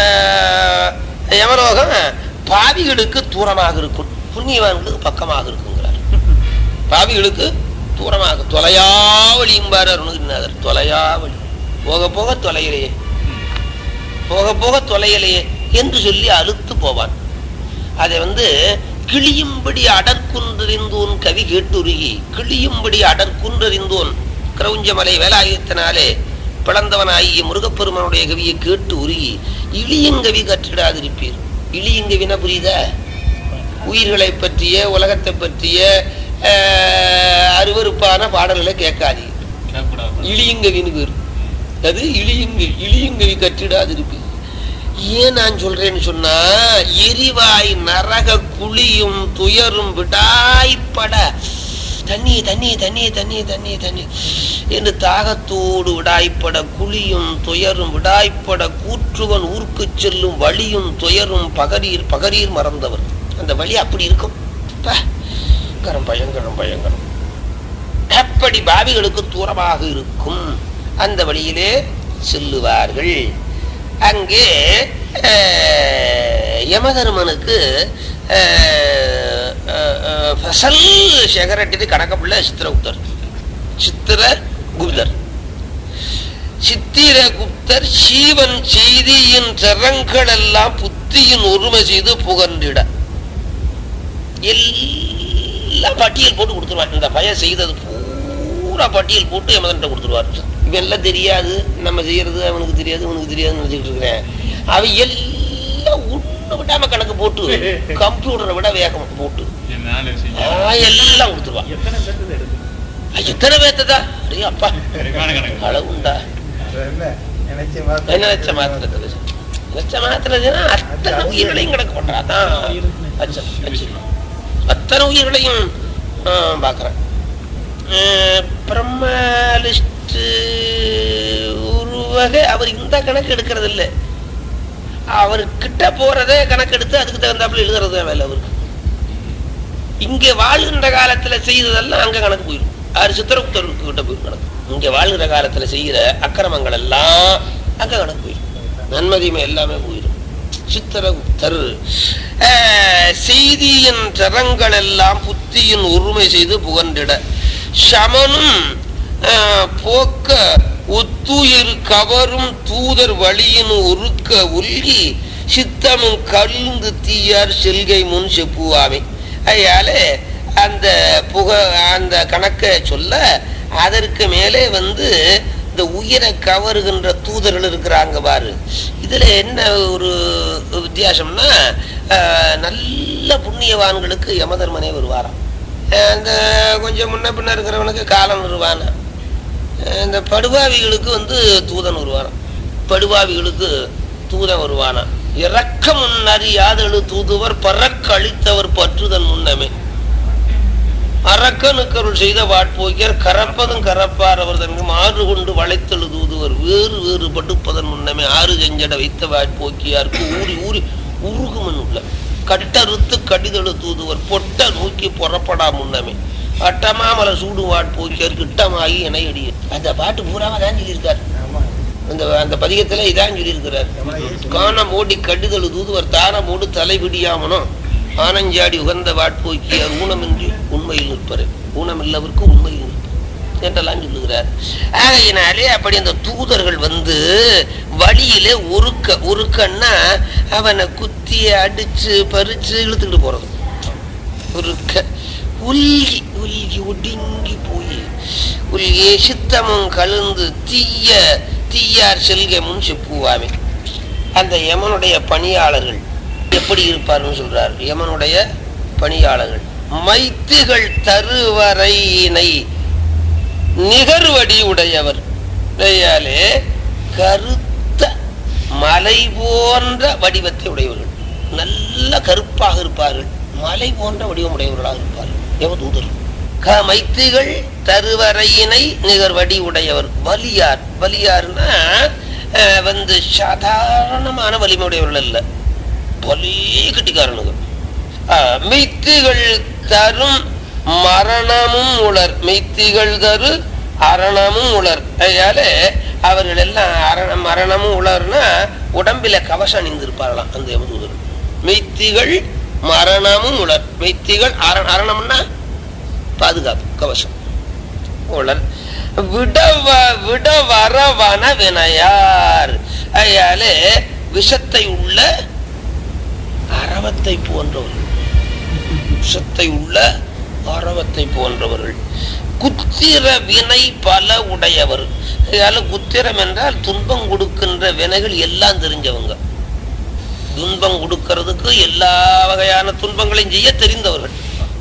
யமலோகம் பாவிகளுக்கு தூரமாக இருக்கும் புண்ணியவான்களுக்கு பக்கமாக இருக்குங்கிறார் பாவிகளுக்கு தூரமாக தொலையாவளியும்பார் அருணகிரிநாதர் தொலையாவளி போக போக தொலையிலேயே போக போக தொலையிலேயே என்று சொல்லி அழுத்து போவான் அதை வந்து கிளியும்படி அடற்குன்றறிந்தோன் கவி கேட்டுருகி கிளியும்படி அடற்குன்றறிந்தோன் கிரௌஞ்சமலை வேலாயுதத்தினாலே பிளந்தவனாகிய முருகப்பெருமானுடைய கவியை கேட்டு உருகி இளியங்கவி கற்றிடாதிருப்பீர் இளியங்கவினா புரியுதா உயிர்களை பற்றிய உலகத்தை பற்றிய ஆஹ், அருவருப்பான பாடல்களை கேட்காதீங்க கேட்கக்கூடாது இளியங்கவின்னு பேர் அது இளியங்க இளியங்கவி கற்றிடாதிருப்பீர் ஏன் நான் சொல்றேன்னு சொன்னா எரிவாய் நரக குழியும் துயரும் விடாய்ப்பட தண்ணி தண்ணி தண்ணி தண்ணி தண்ணி தண்ணி என்று தாகத்தோடு விடாய்ப்பட குழியும் துயரும் விடாய்ப்பட கூற்றுவன் ஊர்க்கு செல்லும் வழியும் துயரும் பகரீர் பகரீர் மறந்தவர் அந்த வழி அப்படி இருக்கும் பா, பயங்கரம் பயங்கரம் பயங்கரம் அப்படி பாவிகளுக்கு தூரமாக இருக்கும் அந்த வழியிலே செல்லுவார்கள் அங்கே அஹ், யமதர்மனுக்கு அஹ், அஹ், அஹ், ஃபசல் சேகரட்டிது கணக்கப்புள்ள சித்திரகுப்தர் சித்திரகுப்தர் சித்திரகுப்தர் சீவன் செய்தியின் சரங்கள் எல்லாம் புத்தியின் ஒருமை செய்து புகன்றிட எல்லாம் பட்டியல் போட்டு கொடுத்துருவார் இந்த பையன் செய்தது பூரா பட்டியல் போட்டு யமதன்ட்ட கொடுத்துருவார் இவன் எல்லாம் தெரியாது நம்ம செய்யறது அவனுக்கு தெரியாது அவனுக்கு தெரியாதுன்னு நினைச்சிட்டு இருக்கிறேன் அவன் எல்லாம் ஒண்ணு விடாம கணக்கு போட்டு கம்ப்யூட்டரை விட வேகம் போட்டு என்னால செய்ய ஆ, எல்லாம் கொடுத்துருவான் எத்தனை பேர்த்து எடுக்கும் ஆ, எத்தனை பேர்த்ததா அடே அப்பா கணக்கான கணக்கு அளவுண்டா அது என்ன நினைச்ச மாத்திரம் என்ன லட்சம் மாத்திரத்துல லட்சம் மாத்திரதுன்னா அத்தனை உயிர்களையும் கணக்கு பண்றாதான் லட்சம் லட்சம் அத்தனை உயிர்களையும் ஆ, பார்க்கறேன் பிரம்மலிஸ்ட் ஒரு வகை அவர் இந்த கணக்கு எடுக்கிறது இல்லை அவர் கிட்ட போறதே கணக்கெடுத்து அதுக்கு தகுந்தாப்புல எழுதுறது தான் வேலை அவருக்கு இங்க வாழ்கின்ற காலத்துல செய்ததெல்லாம் அங்க கணக்கு போயிடும் ஆறு சித்திரகுப்தருக்கு கிட்ட போயிடும் கணக்கு இங்க வாழ்கிற காலத்துல செய்யற அக்கிரமங்கள் எல்லாம் அங்க கணக்கு போயிடும் நன்மதிமை எல்லாமே போயிடும் சித்திரகுப்தர் ஆஹ், செய்தியின் சரங்கள் எல்லாம் புத்தியின் ஒருமை செய்து புகன்றிட சமனும் ஆஹ், போக்க ஒத்துயிர் கவரும் தூதர் வழியின் ஒருக்க உல்கி சித்தமும் கல்ந்து தீயார் செல்கை முன் செப்புவாமே அதனால அந்த புக அந்த கணக்கை சொல்ல அதற்கு மேலே வந்து இந்த உயிரை கவருகின்ற தூதர்கள் இருக்கிறாங்க பாரு இதுல என்ன ஒரு வித்தியாசம்னா ஆஹ், நல்ல புண்ணியவான்களுக்கு யமதர்மனே வருவாராம் ஆஹ், இந்த கொஞ்சம் முன்ன பின்ன இருக்கிறவனுக்கு காலம் வருவானா ஆஹ், இந்த படுபாவிகளுக்கு வந்து தூதன் வருவானாம் படுபாவிகளுக்கு தூதன் வருவானா இறக்க முன்னறி யாதெழு தூதுவர் பறக்க அழித்தவர் பற்றுதன் முன்னமே அரக்கனுக்கருள் செய்த வாட்போக்கியர் கரப்பதும் கரப்பார் அவர் தனக்கு மாறு கொண்டு வளைத்தெழுதுவர் வேறு வேறு படுப்பதன் முன்னமே ஆறு செஞ்சட வைத்த வாட்போக்கியாருக்கு ஊறி ஊறி உருகுமன் உள்ள கட்டறுத்து கடிதழு தூதுவர் பொட்ட நோக்கி புறப்படா முன்னமே அட்டமாமல சூடு வாட்போக்கியார் கிட்டமாகி இணையடிய அந்த பாட்டு பூராம தான் சொல்லியிருக்கார் ஆமா அந்த அந்த பதிகத்துல இதான் சொல்லியிருக்கிறார் காணம் ஓடி கடுதல் தூதுவர் தாரமோடு தலைவிடியாமனோ ஆனஞ்சாடி உகந்த வாட்போக்கியார் ஊனமின்றி உண்மையில் நிற்பர் ஊனமில்லவருக்கு உண்மையில் நிற்பர் என்றெல்லாம் சொல்லுகிறார் ஆகையினாலே அப்படி அந்த தூதர்கள் வந்து வழியிலே உருக்க உருக்கன்னா அவனை குத்தி அடிச்சு பறிச்சு இழுத்துக்கிட்டு போறது உருக்க உல்கி உல்கி ஒடுங்கி போய் உல்கிய சித்தமும் கலந்து தீய தீயார் செல்க முன் செப்புவாமே அந்த யமனுடைய பணியாளர்கள் எப்படி இருப்பார்னு சொல்றார் யமனுடைய பணியாளர்கள் மைத்துகள் தருவரையினை நிகர்வடி உடையவர் கையாலே கருத்த மலை போன்ற வடிவத்தை உடையவர்கள் நல்ல கருப்பாக இருப்பார்கள் மலை போன்ற வடிவம் உடையவர்களாக இருப்பார்கள் யமதூதர் க மைத்துகள் தருவரையினை நிகர்வடி உடையவர் வலியார் வலியார்னா அஹ், வந்து சாதாரணமான வலிமை உடையவர்கள் அல்ல பலி கட்டிக்காரனுங்க மெய்த்திகள் தரும் மரணமும் உளர் மெய்த்திகள் தரு அரணமும் உளர் அதனால அவர்கள் எல்லாம் அரண மரணமும் உளர்னா உடம்பில கவசம் அணிந்திருப்பார்களாம் அந்த யமதூதர் மெய்த்திகள் மரணமும் உளர் மெய்த்திகள் அரண அரணம்னா பாதுகாப்பு கவசம் உளர் விடவ விட வரவன வினையார் அதனால விஷத்தை உள்ள அரவத்தை போன்றவர்கள் விஷத்தை உள்ள அரவத்தை போன்றவர்கள் குத்திர வினை பல உடையவர் அதனால குத்திரம் என்றால் துன்பம் கொடுக்கின்ற வினைகள் எல்லாம் தெரிஞ்சவங்க துன்பம் கொடுக்கிறதுக்கு எல்லா வகையான துன்பங்களையும் செய்ய தெரிந்தவர்கள்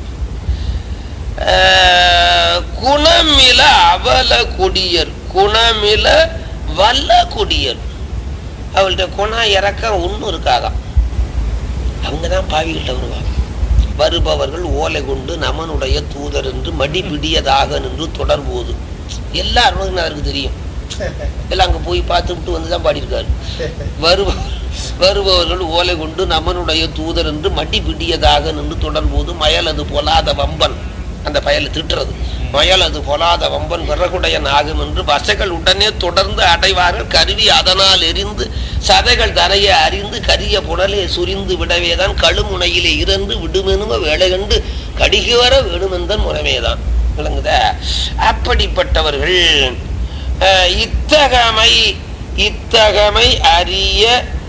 ஆஹ், குணமில அவல கொடியர் குணமில வல்ல கொடியர் அவள்கிட்ட குணம் இறக்கம் ஒன்றும் இருக்காதாம் அவங்க தான் பாவிகள்கிட்ட வருவாங்க வருபவர்கள் ஓலை கொண்டு நமனுடைய தூதர் என்று மடிபிடியதாக நின்று தொடர்போது எல்லா அருணகிரிநாதருக்கு தெரியும் எல்லாம் அங்க போய் பார்த்துட்டு வந்து தான் பாடியிருக்காரு வருபவர் வருபவர்கள் ஓலை கொண்டு நமனுடைய தூதர் என்று மடி பிடியதாக நின்று தொடர்போது மயலது பொலாத வம்பன் அந்த பயலை திட்டுறது மயலது பொலாத வம்பன் விறகுடைய நாகம் என்று வசைகள் உடனே தொடர்ந்து அடைவார்கள் கருவி அதனால் எரிந்து சதைகள் தரைய அறிந்து கரிய புடலே சுரிந்து விடவேதான் கழுமுனையிலே இறந்து விடுமெனும வேலை கண்டு கடிகு வர வேணுமெந்தன் முறைமேதான் விளங்குதா அப்படிப்பட்டவர்கள் அஹ், இத்தகமை இத்தகமை அறிய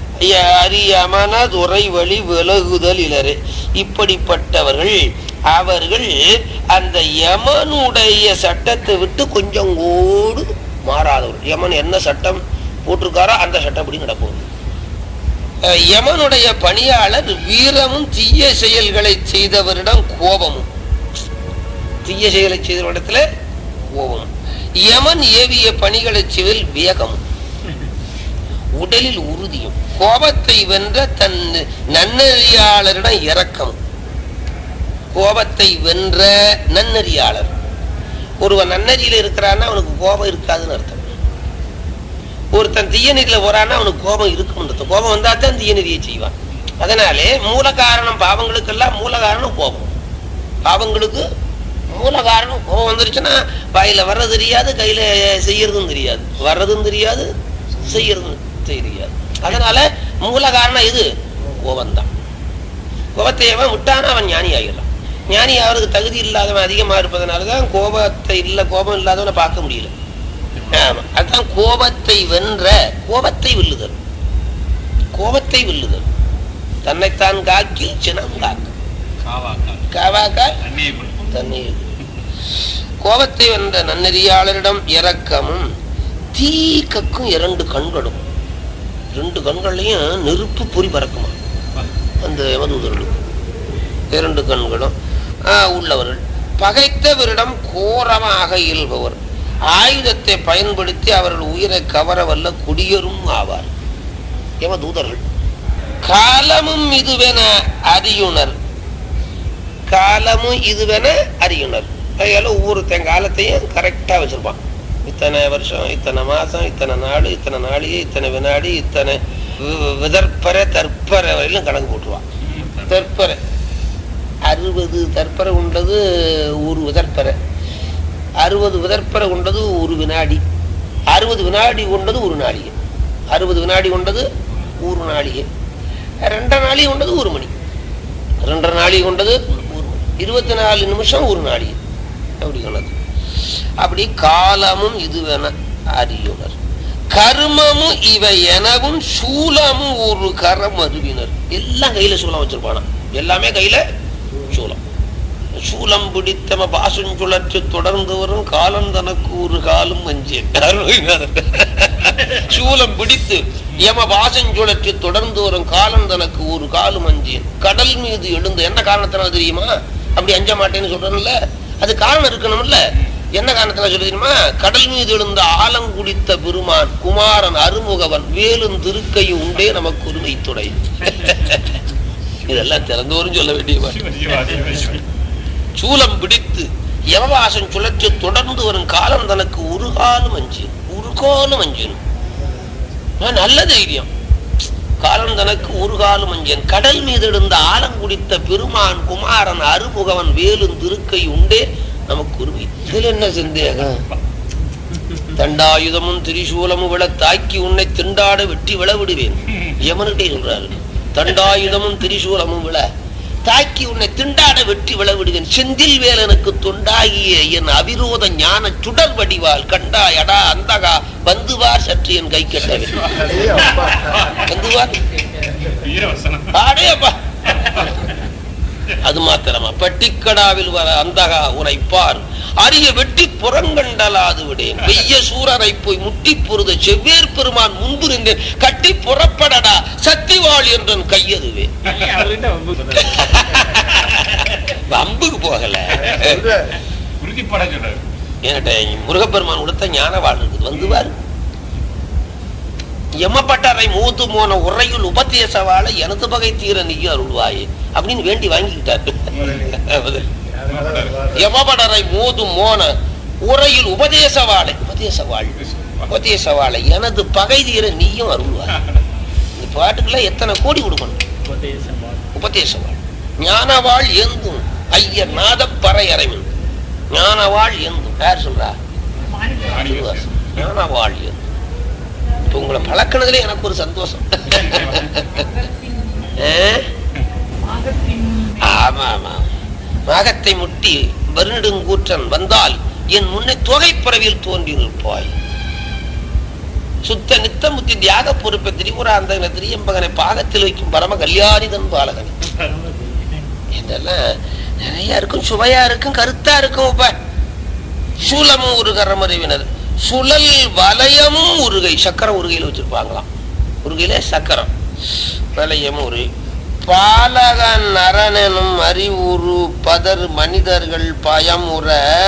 அரியமன துறை வழி விலகுதல் இலரே இப்படிப்பட்டவர்கள் அவர்கள் அந்த யமனுடைய சட்டத்தை விட்டு கொஞ்சம் கோடு மாறாதவர்கள் யமன் என்ன சட்டம் போட்டிருக்காரோ அந்த சட்டப்படி நடப்போம் அஹ், யமனுடைய பணியாளர் வீரமும் தீய செயல்களை செய்தவரிடம் கோபமும் தீய செயலை செய்தவரிடத்துல கோபம் யமன் ஏவிய பணிகளை செய்வதில் வேகமும் உடலில் உறுதியும் கோபத்தை வென்ற தன் நன்னறியாளரிடம் இரக்கம் கோபத்தை வென்ற நன்னறியாளர் ஒருவன் நன்னறியில இருக்கிறான்னா அவனுக்கு கோபம் இருக்காதுன்னு அர்த்தம் ஒருத்தன் தீயநெறியில போறான்னா அவனுக்கு கோபம் இருக்கும் அர்த்தம் கோபம் வந்தா தான் தீயநெறியை செய்வான் அதனாலே மூல காரணம் பாவங்களுக்கெல்லாம் மூல காரணம் கோபம் பாவங்களுக்கு மூல காரணம் கோபம் வந்துருச்சுன்னா வாயில வர்றது தெரியாது கையில செய்யறதும் தெரியாது வர்றதும் தெரியாது செய்யறதும் தெரியாது அதனால மூல காரணம் எது கோபம் தான் கோபத்தை அவன் விட்டானா அவன் ஞானி ஆகிடலாம் ஞானி அவருக்கு தகுதி இல்லாதவன் அதிகமா இருப்பதனாலதான் கோபத்தை இல்ல கோபம் இல்லாதவனை பார்க்க முடியல ஆமா அதான் கோபத்தை வென்ற கோபத்தை வெல்லுதல் கோபத்தை வெல்லுதல் தன்னைத்தான் காக்கி சினம் காக்க காவாக்கால் காவாக்கால் தண்ணியை கொடுக்கும் தண்ணீர் கோபத்தை வென்ற நன்னெறியாளரிடம் இரக்கமும் தீ கக்கும் இரண்டு கண்களும் ரெண்டு கண்கள்லையும் நெருப்பு பொறி பறக்குமா அந்த யமதூதர்களுக்கு இரண்டு கண்களும் ஆ, உள்ளவர்கள் பகைத்தவரிடம் கோரமாக இயல்பவர் ஆயுதத்தை பயன்படுத்தி அவர்கள் உயிரை கவர வல்ல குடியரும் ஆவார் யமதூதர்கள் காலமும் இதுவென அறியுணர் காலமும் இதுவென அறியுனர் அதனால ஒவ்வொருத்தன் காலத்தையும் கரெக்டா வச்சிருப்பான் இத்தனை வருஷம் இத்தனை மாசம் இத்தனை நாடு இத்தனை நாளிகை இத்தனை வினாடி இத்தனை வி- விதர்ப்பரை தற்பரை வரையிலும் கணக்கு போட்டுருவான் தற்பரை அறுபது தற்பரை உண்டது ஒரு விதர்ப்பரை அறுபது விதர்ப்பரை கொண்டது ஒரு வினாடி அறுபது வினாடி கொண்டது ஒரு நாளிகை அறுபது வினாடி கொண்டது ஒரு நாளிகை ரெண்டரை நாளிகை கொண்டது ஒரு மணி ரெண்டரை நாளிகை கொண்டது ஒரு மணி இருபத்தி நாலு நிமிஷம் ஒரு நாளிகை அப்படி சொன்னது அப்படி காலமும் இதுவென அறியுனர் கர்மமும் இவை எனவும் சூலமும் ஒரு கரம் அறிவினர் எல்லாம் கையில சூலம் வச்சிருப்பானா எல்லாமே கையில சூலம் சூலம் பிடித்தம பாசுஞ்சுழற்று தொடர்ந்து வரும் காலம் தனக்கு ஒரு காலம் வஞ்சேன் சூலம் பிடித்து யம பாசஞ்சுழற்று தொடர்ந்து வரும் காலம் தனக்கு ஒரு காலம் அஞ்சேன் கடல் மீது எழுந்து என்ன காரணத்தினால தெரியுமா அப்படி அஞ்ச மாட்டேன்னு சொல்றேன்ல அது காரணம் இருக்கணும்ல என்ன காரணத்தினால சொல்லி தெரியுமா கடல் மீது எழுந்த ஆலம் குடித்த பெருமான் குமாரன் அருமுகவன் வேலும் திருக்கையும் உண்டே நமக்கு உரிமை துணை இதெல்லாம் திறந்தோறும் சொல்ல வேண்டியவா சிவ சிவா சிவ சிவ சூலம் பிடித்து யமவாசம் சுழற்சி தொடர்ந்து வரும் காலம் தனக்கு ஒரு காலம் அஞ்சு ஒரு காலம் அஞ்சன் நல்ல தைரியம் காலம் தனக்கு ஒரு காலம் அஞ்சன் கடல் மீது இருந்த ஆலம் குடித்த பெருமான் குமாரன் அருமுகவன் வேலும் திருக்கை உண்டே நமக்கு உரிமை இதுல என்ன சந்தேகம் தண்டாயுதமும் திரிசூலமும் விழ தாக்கி உன்னை திண்டாட வெட்டி விழ விடுவேன் யமனுட்டே சொல்றாரு தண்டாயுதமும் திரிசூலமும் விழ தாக்கி உன்னை திண்டாட வெட்டி விழ விடுவேன் செந்தில் வேலனுக்கு தொண்டாகிய என் அவிரோத ஞான சுடர் வடிவால் கண்டாய் அடா அந்தகா வந்துவார் சற்று என் கை கட்டவே அடே அப்பா. வந்துவார் வீரவசனம் ஆடே அப்பா அது மாத்திரமா பட்டிக்கடாவில் வர அந்தகா உரைப்பார் அரிய வெட்டி புறங்கண்டலாது விடேன் வெய்ய சூரரை போய் முட்டி பொருத செவ்வேர் பெருமான் முன்பு நின்றேன் கட்டி புறப்படடா சத்திவாள் என்றன் கையதுவே அவர்கிட்ட வம்பு சொல்றாரு. அம்புக்கு போகல சொல்ற. உறுதிப்பட சொல்றாரு என்கிட்ட முருகப்பெருமான் கொடுத்த ஞான வாழ் இருக்குது வந்துவார் எம்மப்பட்டறை மூத்து போன உரையுள் உபதேச வாழ எனது பகை தீர நீயும் அருள்வாயே அப்படின்னு வேண்டி வாங்கிக்கிட்டாரு பதில். அதனால வர- யமபடரை மோதும் மோன உரையில் உபதேச வாழை உபதேச வாழ் உபதேச வாழை எனது பகை தீர நீயும் அருள்வாய் இந்த பாட்டுக்கெல்லாம் எத்தனை கோடி கொடுக்கணும் உபதேச வாழ் ஞானவாள் ஏந்தும் ஐயர் நாத பறையறைவன் ஞானவாள் ஏந்தும் யார் சொல்றா திருவாசகம். ஞானவாள் ஏந்தும் இப்ப உங்களை பழக்கினதுல எனக்கு ஒரு சந்தோஷம் ஆ? ஆமா ஆமா நாகத்தை முட்டி வருநெடுங்கூற்றன் வந்தால் என் முன்னே தொகை பறவையில் தோன்றி நிற்பாய் சுத்த நித்தமுத்தி தியாக பொறுப்பை திரிபுராந்தகனை திரியம்பகனை பாகத்தில் வைக்கும் பரம கல்யாணிதன் பாலகனை இதெல்லாம் நிறைய இருக்கும் சுவையா இருக்கும் கருத்தா இருக்கும் இப்ப சூலமும் ஒரு கரமறிவினர் சுழல் வலயமும் உருகை சக்கரம் உருகையில் வச்சிருப்பாங்களாம் உருகையில சக்கரம் வலயமும் உருகை பாலகன் நரனெனும் அறிவுரு பதர் மனிதர்கள் பயமுற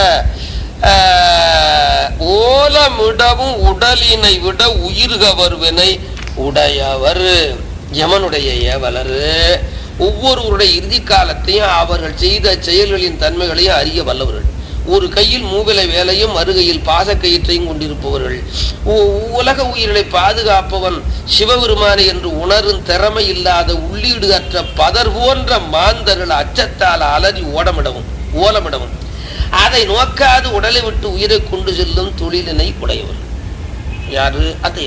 ஆஹ், ஓலமிடவும் உடலினை விட உயிர்கவர்வினை உடையவர் யமனுடைய ஏவலர் ஒவ்வொருவருடைய இறுதி காலத்தையும் அவர்கள் செய்த செயல்களின் தன்மைகளையும் அறிய வல்லவர்கள் ஒரு கையில் மூவிலை வேலையும் மறுகையில் பாசக்கயிற்றையும் கொண்டிருப்பவர்கள் உ- உலக உயிர்களை பாதுகாப்பவன் சிவபெருமானை என்று உணரும் திறமை இல்லாத உள்ளீடு அற்ற பதர் போன்ற மாந்தர்கள் அச்சத்தால் அலறி ஓடமிடவும் ஓலமிடவும் அதை நோக்காது உடலை விட்டு உயிரை கொண்டு செல்லும் தொழிலினை உடையவர் யாரு அதே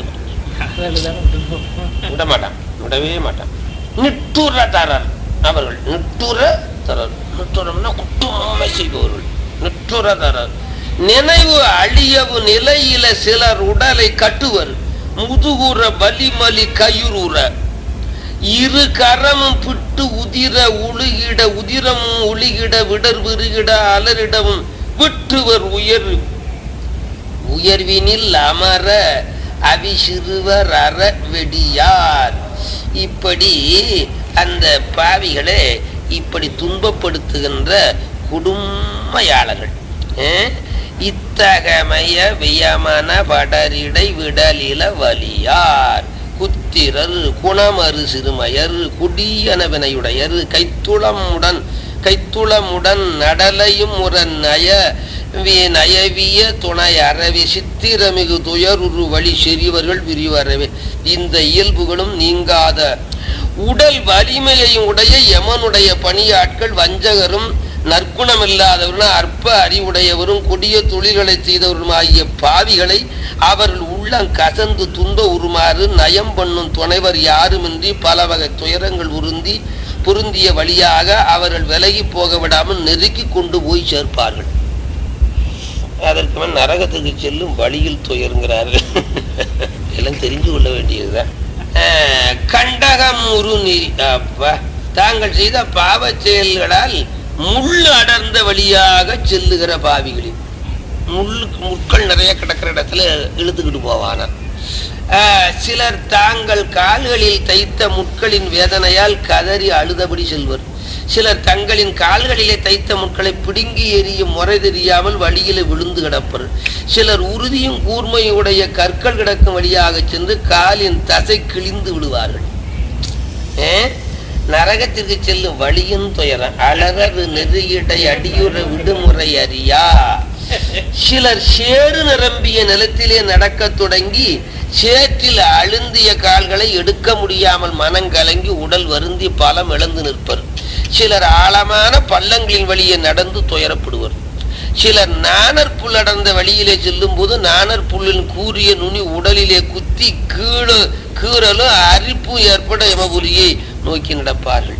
விட மாட்டான் விடவே மாட்டான் நிட்டுற தரர் அவர்கள் நிட்டுற தரர் நிட்டுரம்னா குற்றமை செய்பவர்கள் நிட்டுற தரர் நினைவு அழியவு நிலையில சிலர் உடலை கட்டுவர் முதுகுற வலிமலி கயுறுற இரு கரமும் பிட்டு உதிர உழுகிட உதிரமும் ஒளிகிட விடர் விருகிட அலரிடவும் விட்டுவர் உயர் உயர்வினில் அமர அவிசிறுவர் அற வெடியார் இப்படி அந்த பாவிகளை இப்படி துன்பப்படுத்துகின்ற குடும்பயாளர்கள் அஹ், இத்தகமய வியமன படரிடை விடலில வலியார் குத்திரர் குணமறு சிறுமையர் குடியன வினையுடையர் கைத்துளமுடன் கைத்துளமுடன் நடலையும் ஒரு நய வி- நயவிய துணை அறவே சித்திரமிகு துயருரு வழி செறிவர்கள் விரிவறவே இந்த இயல்புகளும் நீங்காத உடல் வலிமையையும் உடைய யமனுடைய பணியாட்கள் வஞ்சகரும் நற்குணமில்லாதவரும் அற்ப அறிவுடையவரும் கொடிய தொழில்களை செய்தவரும் ஆகிய பாவிகளை அவர்கள் உள்ளம் கசந்து துன்ப உருமாறு நயம் பண்ணும் துணைவர் யாருமின்றி பல வகை துயரங்கள் உருந்தி பொருந்திய வழியாக அவர்கள் விலகி போக விடாமல் நெருக்கி கொண்டு போய் சேர்ப்பார்கள் அதற்கு மேல் நரகத்துக்கு செல்லும் வழியில் துயருங்கிறார்கள் எல்லாம் தெரிந்து கொள்ள வேண்டியதுதான் அஹ், கண்டகம் உருநீர் அப்பா தாங்கள் செய்த பாவச் செயல்களால் முள் அடர்ந்த வழியாக செல்லுகிற பாவிகளில் முள் முட்கள் நிறைய கிடக்கிற இடத்துல இழுத்துக்கிட்டு போவானா ஆஹ், சிலர் தாங்கள் கால்களில் தைத்த முட்களின் வேதனையால் கதறி அழுதபடி செல்வர் சிலர் தங்களின் கால்களிலே தைத்த முட்களை பிடுங்கி எறியும் முறை தெரியாமல் வழியிலே விழுந்து கிடப்பர் சிலர் உறுதியும் கூர்மையுடைய கற்கள் கிடக்கும் வழியாக சென்று காலின் தசை கிழிந்து விடுவார்கள் ஏ? நரகத்திற்கு செல்லும் வழியும் துயரம் அலறது நெறியிடை அடியுற விடுமுறை அறியா சிலர் சேறு நிரம்பிய நிலத்திலே நடக்கத் தொடங்கி சேற்றில் அழுந்திய கால்களை எடுக்க முடியாமல் மனங்கலங்கி உடல் வருந்தி பலம் இழந்து நிற்பர் சிலர் ஆழமான பள்ளங்களின் வழியே நடந்து துயரப்படுவர் சிலர் நாணர் புல் அடர்ந்த வழியிலே செல்லும் போது நாணர் புல்லின் கூறிய நுனி உடலிலே குத்தி கீழே கீறலும் அரிப்பும் ஏற்பட யமபுரியை நோக்கி நடப்பார்கள்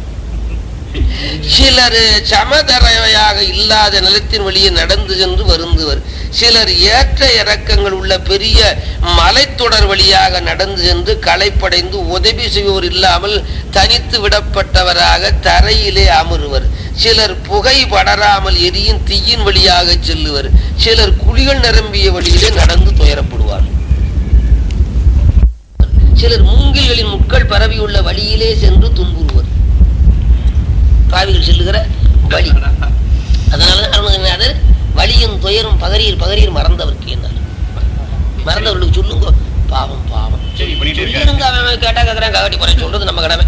சிலர் சமதரையாக இல்லாத நிலத்தின் வழியே நடந்து சென்று வருந்துவர் சிலர் ஏற்ற இறக்கங்கள் உள்ள பெரிய மலைத்தொடர் வழியாக நடந்து சென்று களைப்படைந்து உதவி செய்வோர் இல்லாமல் தனித்து விடப்பட்டவராக தரையிலே அமருவர் சிலர் புகை படராமல் எரியும் தீயின் வழியாக செல்லுவர் சிலர் குழிகள் நிரம்பிய வழியிலே நடந்து துயரப்படுவார் சிலர் மூங்கில்களின் முட்கள் பரவியுள்ள வழியிலே சென்று துன்புறுவர் பாவிகள் செல்லுகிற வழி அதனால அருணகிரிநாதர் வழியும் துயரும் பகரீர் பகரீர் மறந்தவர்க்கு என்னார் மறந்தவர்களுக்கு சொல்லுங்க பாவம் பாவம் சரி பண்ணிட்டே இருக்காரு சொல்லிருங்க அவன் கேட்டா கேக்குறான் காவட்டி போற சொல்றது நம்ம கடமை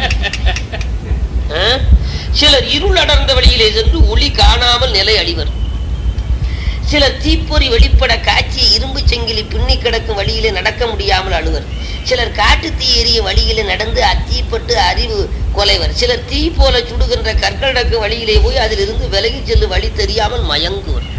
ஆ? சிலர் இருள் அடர்ந்த வழியிலே சென்று ஒளி காணாமல் நிலை அழிவர் சிலர் தீப்பொறி வெளிப்பட காய்ச்சி இரும்பு செங்கிலி பின்னி கிடக்கும் வழியிலே நடக்க முடியாமல் அழுவர் சிலர் காட்டு தீ எரியும் வழியிலே நடந்து அத்தீப்பட்டு அறிவு கொலைவர் சிலர் தீ போல சுடுகின்ற கற்களடக்கு வழியிலே போய் அதிலிருந்து விலகிச் செல்லும் வழி தெரியாமல் மயங்குவர்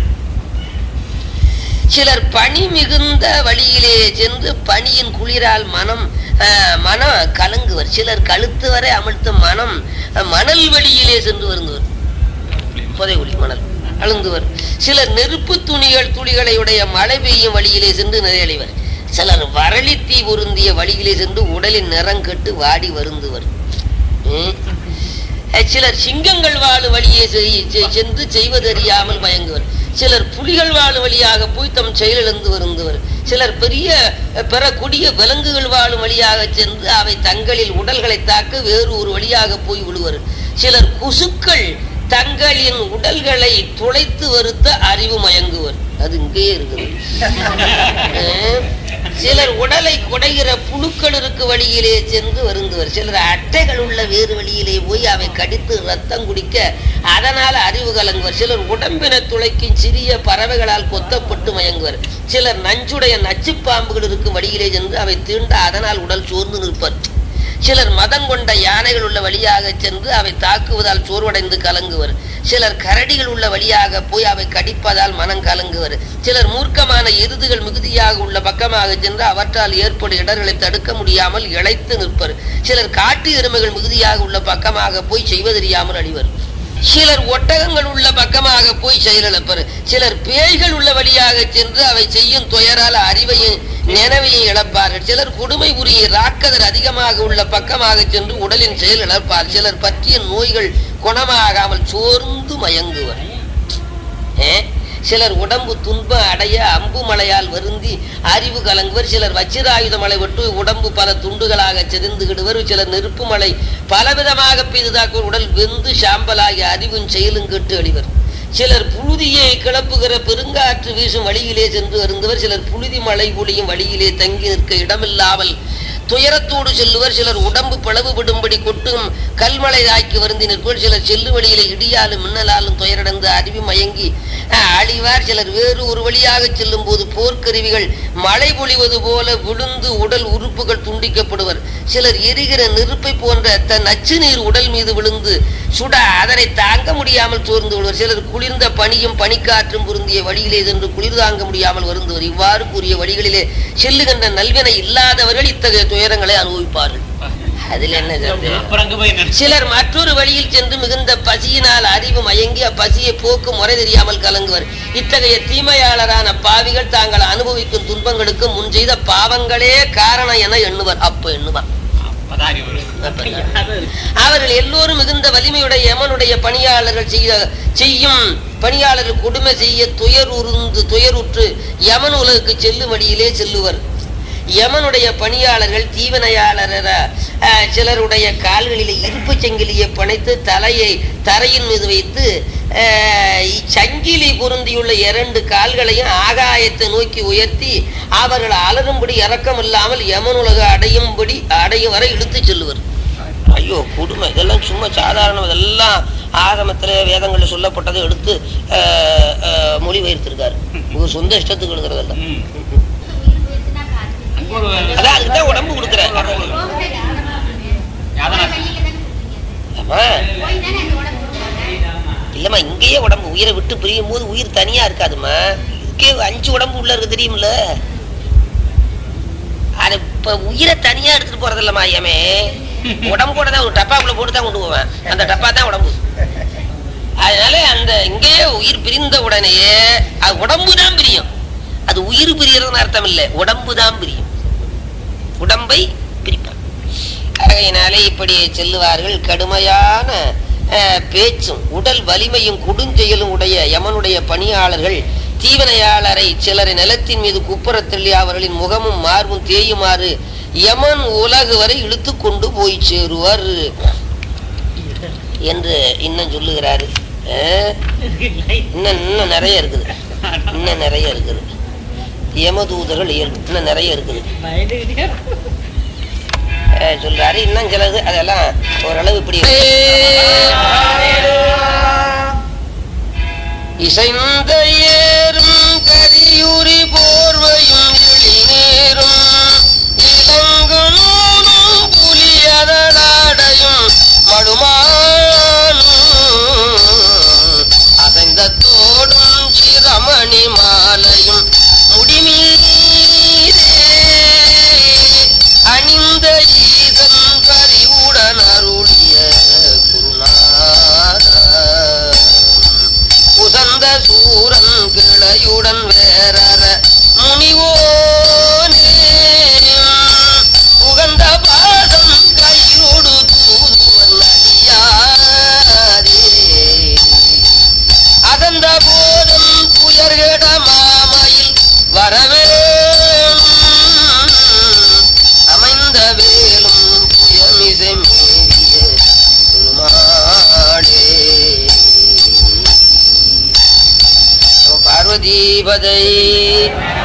சிலர் பனி மிகுந்த வழியிலே சென்று பனியின் குளிரால் மனம் ஆஹ், மனம் கலங்குவர் சிலர் கழுத்து வரை அமிழ்த்தும் மனம் அஹ், மணல் வழியிலே சென்று வருந்துவர் புதை ஒளி மணல் அழுந்துவர் சிலர் நெருப்பு துணிகள் துளிகளை உடைய மழை பெய்யும் வழியிலே சென்று நிறையடைவர் சிலர் வரளி தீ பொருந்திய வழியிலே சென்று உடலின் நிறம் கெட்டு வாடி வருந்துவர் ம். அஹ் சிலர் சிங்கங்கள் வாழும் வழியே செய்- செய்- சென்று செய்வதறியாமல் மயங்குவர் சிலர் புலிகள் வாழும் வழியாக போய் தம் செயலிழந்து வருந்துவர் சிலர் பெரிய அஹ், பிற கொடிய விலங்குகள் வாழும் வழியாக சென்று அவை தங்களில் உடல்களை தாக்க வேறு ஒரு வழியாக போய் விடுவர் சிலர் குசுக்கள் தங்களின் உடல்களை துளைத்து வருத்த அறிவு மயங்குவர் அது இங்கேயே இருக்குது அஹ், சிலர் உடலை குடைகிற புழுக்கள் இருக்கு வழியிலே சென்று வருந்துவர் சிலர் அட்டைகள் உள்ள வேறு வழியிலே போய் அவை கடித்து ரத்தம் குடிக்க அதனால் அறிவு கலங்குவர் சிலர் உடம்பினை துளைக்கும் சிறிய பறவைகளால் கொத்தப்பட்டு மயங்குவர் சிலர் நஞ்சுடைய நச்சுப் பாம்புகள் இருக்கும் வழியிலே சென்று அவை தீண்ட அதனால் உடல் சோர்ந்து நிற்பர் சிலர் மதம் கொண்ட யானைகள் உள்ள வழியாக சென்று அவை தாக்குவதால் சோர்வடைந்து கலங்குவர் சிலர் கரடிகள் உள்ள வழியாக போய் அவை கடிப்பதால் மனம் கலங்குவர் சிலர் மூர்க்கமான எருதுகள் மிகுதியாக உள்ள பக்கமாக சென்று அவற்றால் ஏற்படும் இடர்களை தடுக்க முடியாமல் இழைத்து நிற்பர் சிலர் காட்டு எருமைகள் மிகுதியாக உள்ள பக்கமாக போய் செய்வதறியாமல் அழிவர் சிலர் ஒட்டகங்கள் உள்ள பக்கமாக போய் செயலிழப்பர் சிலர் பேய்கள் உள்ள வழியாக சென்று அவை செய்யும் துயரால் அறிவையும் நினைவையும் இழப்பார்கள் சிலர் கொடுமை புரிய ராக்கதர் அதிகமாக உள்ள பக்கமாக சென்று உடலின் செயல் இழப்பார் சிலர் பற்றிய நோய்கள் குணமாகாமல் சோர்ந்து மயங்குவர் ஏ? சிலர் உடம்பு துன்பம் அடைய அம்பு மலையால் வருந்தி அறிவு கலங்குவர் சிலர் வச்சிராயுத மலை விட்டு உடம்பு பல துண்டுகளாக செறிந்துகிடுவர் சிலர் நெருப்பு மலை பலவிதமாக பெய்துதாக்க உடல் வெந்து சாம்பலாகி அறிவும் செயலும் கெட்டு அழிவர் சிலர் புழுதியை கிளப்புகிற பெருங்காற்று வீசும் வழியிலே சென்று வருந்தவர் சிலர் புழுதி மழை பொழியும் வழியிலே தங்கி நிற்க இடமில்லாமல் துயரத்தோடு செல்லுவர் சிலர் உடம்பு பிளவுபடும்படி கொட்டும் கல்மலை ஆக்கி வருந்தி நிற்பவர் சிலர் செல்லு வழியிலே இடியாலும் மின்னலாலும் துயரடைந்து அருவி மயங்கி அஹ், அழிவார் சிலர் வேறு ஒரு வழியாக செல்லும் போது போர்க்கருவிகள் மழை பொழிவது போல விழுந்து உடல் உறுப்புகள் துண்டிக்கப்படுவர் சிலர் எரிகிற நெருப்பை போன்ற தன் நச்சு நீர் உடல் மீது விழுந்து சுட அதனை தாங்க முடியாமல் சோர்ந்து விடுவர் சிலர் குளிர்ந்த பனியும் பனிக்காற்றும் பொருந்திய வழியிலே சென்று குளிர் தாங்க முடியாமல் வருந்துவர் இவ்வாறு கூறிய வழிகளிலே செல்லுகின்ற நல்வினை இல்லாதவர்கள் இத்தகைய துயரங்களை அனுபவிப்பார்கள் அதில் என்ன சந்தேகம்? அப்புறம் அங்க போய் நினைச்சு சிலர் மற்றொரு வழியில் சென்று மிகுந்த பசியினால் அறிவு மயங்கி அப்பசியை போக்கு முறை தெரியாமல் கலங்குவர் இத்தகைய தீமையாளரான பாவிகள் தாங்கள் அனுபவிக்கும் துன்பங்களுக்கு முன் செய்த பாவங்களே காரணம் என எண்ணுவர் அப்ப எண்ணுவார் அப்பதான் அறிவு வரும். அவர்கள் எல்லோரும் மிகுந்த வலிமையுடைய யமனுடைய பணியாளர்கள் செய்ய செய்யும் பணியாளர்கள் கொடுமை செய்ய துயர் உருந்து துயருற்று யமன் உலகுக்கு செல்லும் வழியிலே செல்லுவர் யமனுடைய பணியாளர்கள் தீவனையாளர அஹ், சிலருடைய கால்களிலே இருப்பு சங்கிலியை பிணைத்து தலையை தரையின் மீது வைத்து அஹ், சங்கிலி பொருந்தியுள்ள இரண்டு கால்களையும் ஆகாயத்தை நோக்கி உயர்த்தி அவர்கள் அலரும்படி இரக்கம் இல்லாமல் யமனுலக அடையும்படி அடையும் வரை இழுத்துச் செல்லுவர் ஐயோ கொடுமை இதெல்லாம் சும்மா சாதாரணம் இதெல்லாம் ஆகமத்துல வேதங்கள்ல சொல்லப்பட்டதை எடுத்து அஹ், அஹ், மொழிபெயர்த்திருக்காரு உங்க சொந்த இஷ்டத்துக்கு எழுதுறதல்ல ம். அங்க ஒரு அதான் அதுக்குதான் உடம்பு கொடுக்குற யாதனா ஆமா இல்லம்மா இங்கேயே உடம்பு உயிரை விட்டு பிரியும் போது உயிர் தனியா இருக்காதும்மா இதுக்கே அஞ்சு உடம்பு உள்ள இருக்கு தெரியுமில்ல அது இப்ப உயிரை தனியா எடுத்துட்டு போறதில்லம்மா ஐயமே உடம்பு கூட தான் ஒரு டப்பாக்குள்ள போட்டு தான் கொண்டு போவேன் அந்த டப்பா தான் உடம்பு அதனால அந்த இங்கேயே உயிர் பிரிந்த உடனேயே அது உடம்பு தான் பிரியும் அது உயிர் பிரியறதுன்னு அர்த்தம் இல்லை உடம்பு தான் பிரியும் உடம்பை பிரிப்பான் ஆகையினாலே இப்படி செல்லுவார்கள் கடுமையான அஹ், பேச்சும் உடல் வலிமையும் கொடுஞ்செயலும் உடைய யமனுடைய பணியாளர்கள் தீவனையாளரை சிலரை நிலத்தின் மீது குப்புறத் தள்ளி அவர்களின் முகமும் மார்பும் தேயுமாறு யமன் உலகு வரை இழுத்து கொண்டு போய் சேருவர் என்று இன்னும் சொல்லுகிறாரு அஹ், இன்னும் இன்னும் நிறைய இருக்குது இன்னும் நிறைய இருக்குது யமதூதர்கள் இயல்பு இன்னும் நிறைய இருக்குது அஹ் சொல்றாரு இன்னும் சிலது அதெல்லாம் ஓரளவு இப்படி இசைந்த ஏறும் கரியுரி போர்வையும் எழிநேரும் இளங்கு நூலும் புலியதலாடையும் மடுமானும் அசைந்த தோடும் சிரமணி மாலையும் முடிமீதே அணிந்த ஈசன் கரிவுடன் அருளிய குருநாத உசந்த சூரன் கிளையுடன் வேறற முனிவோனே உகந்த பாதம் கையோடு தூதுவன் அடியாரே அதந்த போதும் துயர்கட மாமையில் வரவேணும் அமைந்த வேலும் புயமிசை மீறிய பெருமாளே நம பார்வதிபதை